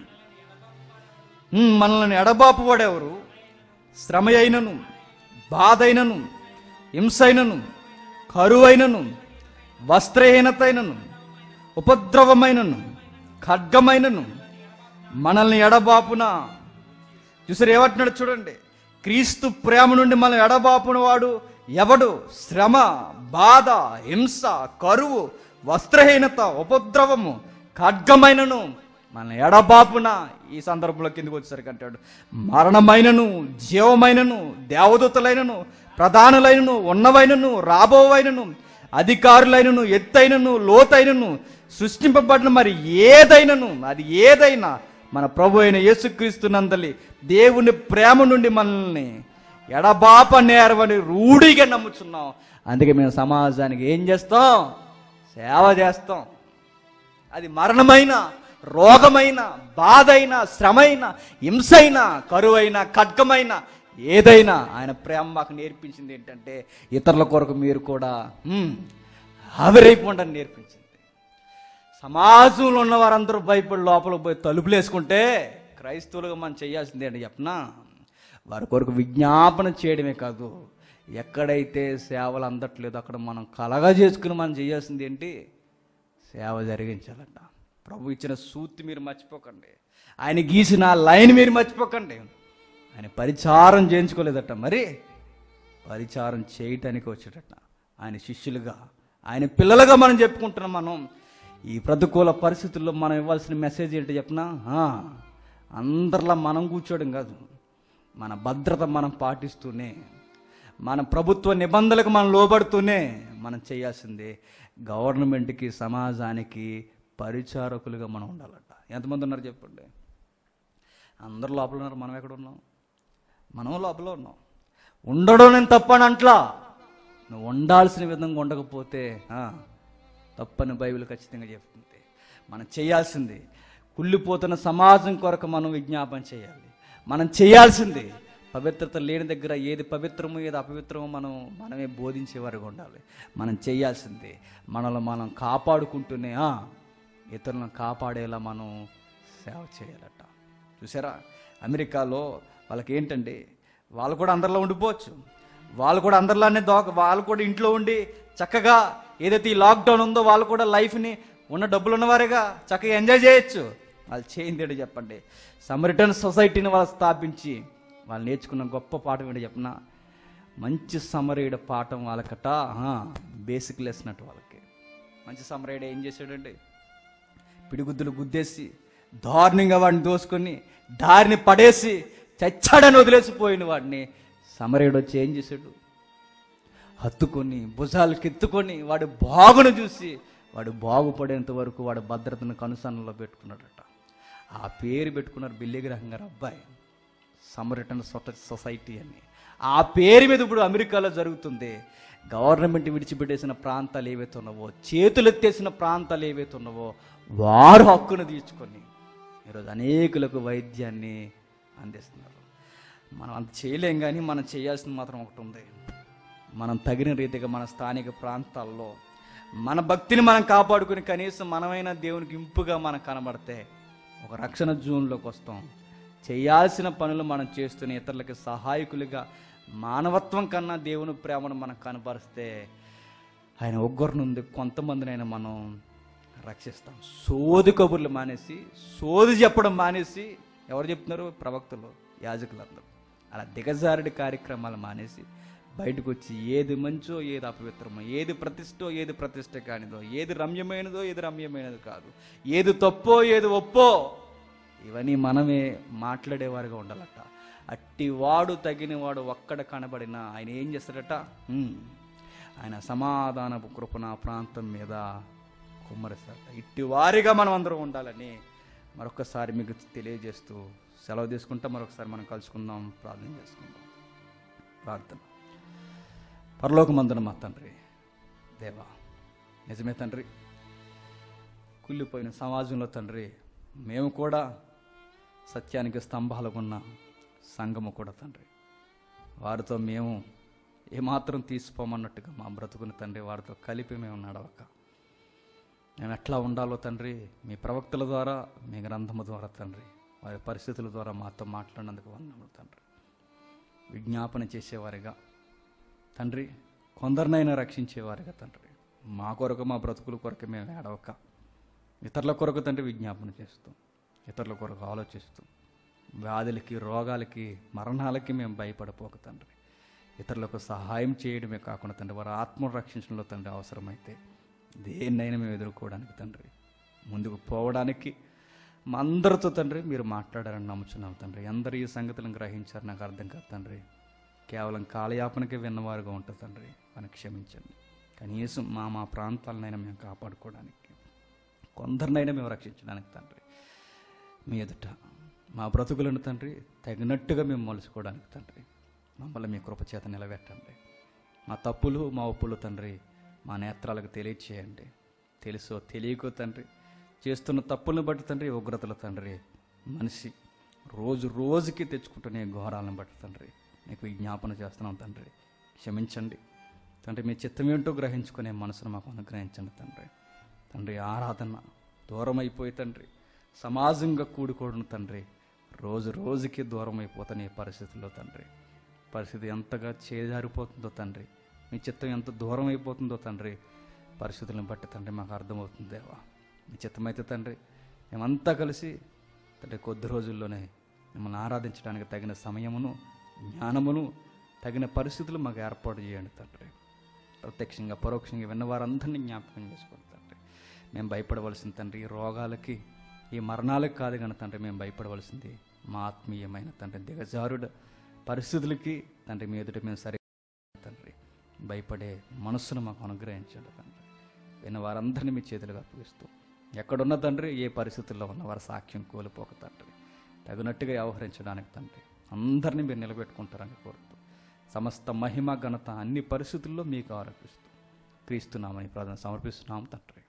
ఉమ్, మనల్ని ఎడబాపు వాడెవరు శ్రమ అయినను బాధ అయినను హింస అయినను కరువైనను వస్త్రహీనతైనను ఉపద్రవమైనను ఖడ్గమైనను మనల్ని ఎడబాపున చూసారు ఏమంటున్నాడు చూడండి క్రీస్తు ప్రేమ నుండి మనం ఎడబాపున వాడు ఎవడు శ్రమ బాధ హింస కరువు వస్త్రహీనత ఉపద్రవము ఖడ్గమైనను మన ఎడబాపున ఈ సందర్భంలో కిందకు వచ్చేసరికి అంటాడు మరణమైనను జీవమైనను దేవదూతలైనను ప్రధానులైనను ఉన్నవైనను రాబోవైనను అధికారులైనను ఎత్తైనను లోతైనను సృష్టింపబడిన మరి ఏదైనను అది ఏదైనా మన ప్రభు అయిన యేసుక్రీస్తు నందలి దేవుని ప్రేమ నుండి మనల్ని ఎడబాప నేరవని రూఢిగా నమ్ముచున్నాం అందుకే మేము సమాజానికి ఏం చేస్తాం సేవ చేస్తాం అది మరణమైన రోగమైన బాధైన శ్రమైన హింసైన కరువైన ఖడ్గమైన ఏదైనా ఆయన ప్రేమ మాకు నేర్పించింది ఏంటంటే ఇతరుల కొరకు మీరు కూడా హ్మ్, ఆవిరైపోండి అని నేర్పించింది సమాజంలో ఉన్న వారందరూ భయపడి లోపల పోయి తలుపులు వేసుకుంటే క్రైస్తవులుగా మనం చేయాల్సింది ఏంటి చెప్పనా వారి కొరకు విజ్ఞాపన చేయడమే కాదు ఎక్కడైతే సేవలు అందట్లేదు అక్కడ మనం కలగా చేసుకుని మనం చేయాల్సింది ఏంటి సేవ జరిగించాలంట ప్రభు ఇచ్చిన సూత్తి మీరు మర్చిపోకండి ఆయన గీసిన లైన్ మీరు మర్చిపోకండి ఆయన పరిచారం చేయించుకోలేదట మరి పరిచారం చేయటానికి వచ్చేటట ఆయన శిష్యులుగా ఆయన పిల్లలుగా మనం చెప్పుకుంటున్నాం మనం ఈ ప్రతికూల పరిస్థితుల్లో మనం ఇవ్వాల్సిన మెసేజ్ ఏంటి చెప్పనా ఆ, అందరిలా మనం కూర్చోవడం కాదు మన భద్రత మనం పాటిస్తూనే మన ప్రభుత్వ నిబంధనలకు మనం లోబడుతూనే మనం చేయాల్సింది గవర్నమెంట్కి సమాజానికి పరిచారకులుగా మనం ఉండాలట ఎంతమంది ఉన్నారు చెప్పండి అందరు లోపల ఉన్నారు మనం ఎక్కడ ఉన్నాం మనం లోపల ఉన్నాం ఉండడం నేను తప్పని అంట్లా నువ్వు ఉండాల్సిన విధంగా ఉండకపోతే ఆ, తప్పని బైబిల్ ఖచ్చితంగా చెప్తుంది మనం చేయాల్సింది కుళ్ళిపోతున్న సమాజం కొరకు మనం విజ్ఞాపన చేయాలి మనం చేయాల్సింది పవిత్రత లేని దగ్గర ఏది పవిత్రమో ఏది అపవిత్రమో మనం మనమే బోధించేవారుగా ఉండాలి మనం చేయాల్సింది మనల్ని మనం కాపాడుకుంటూనే ఆ, ఇతరులను కాపాడేలా మనం సేవ చేయాలట చూసారా అమెరికాలో వాళ్ళకి ఏంటండి వాళ్ళు కూడా అందరిలో ఉండిపోవచ్చు వాళ్ళు కూడా అందరిలానే దోక వాళ్ళు కూడా ఇంట్లో ఉండి చక్కగా ఏదైతే ఈ లాక్డౌన్ ఉందో వాళ్ళు కూడా లైఫ్ని ఉన్న డబ్బులు ఉన్నవారేగా చక్కగా ఎంజాయ్ చేయొచ్చు వాళ్ళు చేయింది ఏంటో చెప్పండి సమరిటన్ సొసైటీని వాళ్ళు స్థాపించి వాళ్ళు నేర్చుకున్న గొప్ప పాఠం ఏంటో చెప్పనా మంచి సమరేయుడ పాఠం వాళ్ళకట బేసిక్ లెసనట్టు వాళ్ళకి మంచి సమరేయుడు ఏం చేశాడండి పిడిగుద్దులు గుద్దేసి దారుణంగా వాడిని దోసుకొని దారిని పడేసి చచ్చాడని వదిలేసిపోయిన వాడిని సమరేయుడు వచ్చి ఏం చేశాడు హత్తుకొని భుజాలకు ఎత్తుకొని వాడి బాగును చూసి వాడు బాగుపడేంత వరకు వాడి భద్రతను కనుసన్నలో పెట్టుకున్నాడట ఆ పేరు పెట్టుకున్నారు బిల్లిగ్రహం గారు అబ్బాయి సమరిటన్ సొసైటీ అని ఆ పేరు మీద ఇప్పుడు అమెరికాలో జరుగుతుంది గవర్నమెంట్ విడిచిపెట్టేసిన ప్రాంతాలు ఏవైతే ఉన్నావో చేతులెత్తేసిన ప్రాంతాలు ఏవైతే ఉన్నావో వారు హక్కును తీర్చుకొని ఈరోజు అనేకులకు వైద్యాన్ని అందిస్తున్నారు మనం అంత చేయలేం కానీ మనం చేయాల్సింది మాత్రం ఒకటి ఉంది మనం తగిన రీతిగా మన స్థానిక ప్రాంతాల్లో మన భక్తిని మనం కాపాడుకుని కనీసం మనమైన దేవునికి ఇంపుగా మనం కనబడితే ఒక రక్షణ జూన్లోకి వస్తాం చేయాల్సిన పనులు మనం చేస్తూనే ఇతరులకి సహాయకులుగా మానవత్వం కన్నా దేవుని ప్రేమను మనం కనపరిస్తే ఆయన ఒగ్గరు నుండి కొంతమందినైనా మనం రక్షిస్తాం సోది కబుర్లు మానేసి సోది చెప్పడం మానేసి ఎవరు చెప్తున్నారు ప్రవక్తలు యాజకులందరూ అలా దిగజారుడి కార్యక్రమాలు మానేసి బయటకు వచ్చి ఏది మంచో ఏది అపవిత్రమో ఏది ప్రతిష్టో ఏది ప్రతిష్ట కానిదో ఏది రమ్యమైనదో ఏది రమ్యమైనది కాదు ఏది తప్పో ఏది ఒప్పో ఇవన్నీ మనమే మాట్లాడేవారుగా ఉండాలట అట్టివాడు తగినవాడు ఒక్కడ కనబడినా ఆయన ఏం చేస్తాడట హ్మ్. ఆయన సమాధానపు కృపణ ప్రాంతం మీద కుమ్మరిస్తాడట ఇట్టి వారిగా మనం అందరం ఉండాలని మరొకసారి మీకు తెలియజేస్తూ సెలవు తీసుకుంటా మరొకసారి మనం కలుసుకుందాం ప్రార్థన చేసుకుందాం ప్రార్థన పరలోకమందున మా తండ్రి దేవా నిజమే తండ్రి కుళ్ళిపోయిన సమాజంలో తండ్రి మేము కూడా సత్యానికి స్తంభాలకు ఉన్న సంఘము కూడా తండ్రి వారితో మేము ఏమాత్రం తీసిపోమన్నట్టుగా మా బ్రతుకుని తండ్రి వారితో కలిపి మేము నడవక మేము ఎట్లా ఉండాలో తండ్రి మీ ప్రవక్తల ద్వారా మీ గ్రంథము ద్వారా తండ్రి వారి పరిస్థితుల ద్వారా మాతో మాట్లాడినందుకు వందములు తండ్రి విజ్ఞాపన చేసేవారిగా తండ్రి కొందరినైనా రక్షించేవారిగా తండ్రి మా కొరకు మా బ్రతుకుల కొరకు మేము ఏడవక ఇతరుల కొరకు తండ్రి విజ్ఞాపన చేస్తూ ఇతరుల కొరకు ఆలోచిస్తూ వ్యాధులకి రోగాలకి మరణాలకి మేము భయపడిపోక తండ్రి ఇతరులకు సహాయం చేయడమే కాకుండా తండ్రి వారి ఆత్మను రక్షించడంలో తండ్రి అవసరమైతే దేన్నైనా మేము ఎదుర్కోవడానికి తండ్రి ముందుకు పోవడానికి మా అందరితో తండ్రి మీరు మాట్లాడారని నమ్ముచున్నాం తండ్రి అందరూ ఈ సంగతులను గ్రహించారు నాకు అర్థం కాదు తండ్రి కేవలం కాలయాపనకే విన్నవారుగా ఉంటుంది తండ్రి అని క్షమించండి కనీసం మా మా ప్రాంతాలనైనా మేము కాపాడుకోవడానికి కొందరినైనా మేము రక్షించడానికి తండ్రి మీ ఎదుట మా బ్రతుకులను తండ్రి తగినట్టుగా మేము మలుచుకోవడానికి తండ్రి మమ్మల్ని మీ కృపచేత నిలబెట్టండి మా తప్పులు మా ఒప్పులు తండ్రి మా నేత్రాలకు తెలియచేయండి తెలుసో తెలియకో తండ్రి చేస్తున్న తప్పులను బట్టి తండ్రి ఉగ్రతల తండ్రి మనిషి రోజు రోజుకి తెచ్చుకుంటున్న ఈ ఘోరాలను బట్టి తండ్రి మీకు విజ్ఞాపన చేస్తున్నాం తండ్రి క్షమించండి తండ్రి మీ చిత్తం ఏంటో గ్రహించుకునే మనసును మాకు అనుగ్రహించండి తండ్రి తండ్రి ఆరాధన దూరం అయిపోయి తండ్రి సమాజంగా కూడుకోవడం తండ్రి రోజు రోజుకి దూరం అయిపోతున్న ఈ పరిస్థితుల్లో తండ్రి పరిస్థితి ఎంతగా చేజారిపోతుందో తండ్రి మీ చిత్తం ఎంత దూరం అయిపోతుందో తండ్రి పరిస్థితులను బట్టి తండ్రి మాకు అర్థమవుతుంది దేవా మీ చిత్తమైతే తండ్రి మేమంతా కలిసి తండ్రి కొద్ది రోజుల్లోనే మిమ్మల్ని ఆరాధించడానికి తగిన సమయమును జ్ఞానమును తగిన పరిస్థితులు మాకు ఏర్పాటు చేయండి తండ్రి ప్రత్యక్షంగా పరోక్షంగా విన్న వారందరినీ జ్ఞాపకం చేసుకోండి తండ్రి మేము భయపడవలసిన తండ్రి ఈ రోగాలకి ఈ మరణాలకు కాదు కానీ తండ్రి మేము భయపడవలసింది మా ఆత్మీయమైన తండ్రి దిగజారుడు పరిస్థితులకి తండ్రి మీ ఎదుట మేము సరి తండ్రి భయపడే మనస్సును మాకు అనుగ్రహించండి తండ్రి విన్న వారందరినీ మీ చేతులుగా అప్పగిస్తూ ఎక్కడున్న తండ్రి ఏ పరిస్థితుల్లో ఉన్న వారి సాక్ష్యం కోల్పోక తండ్రి తగినట్టుగా వ్యవహరించడానికి తండ్రి అందరినీ మీరు నిలబెట్టుకుంటారని కోరుతూ సమస్త మహిమ ఘనత అన్ని పరిస్థితుల్లో మీకు ఆరోపిస్తూ క్రీస్తున్నామని ప్రార్థన సమర్పిస్తున్నాము తండ్రి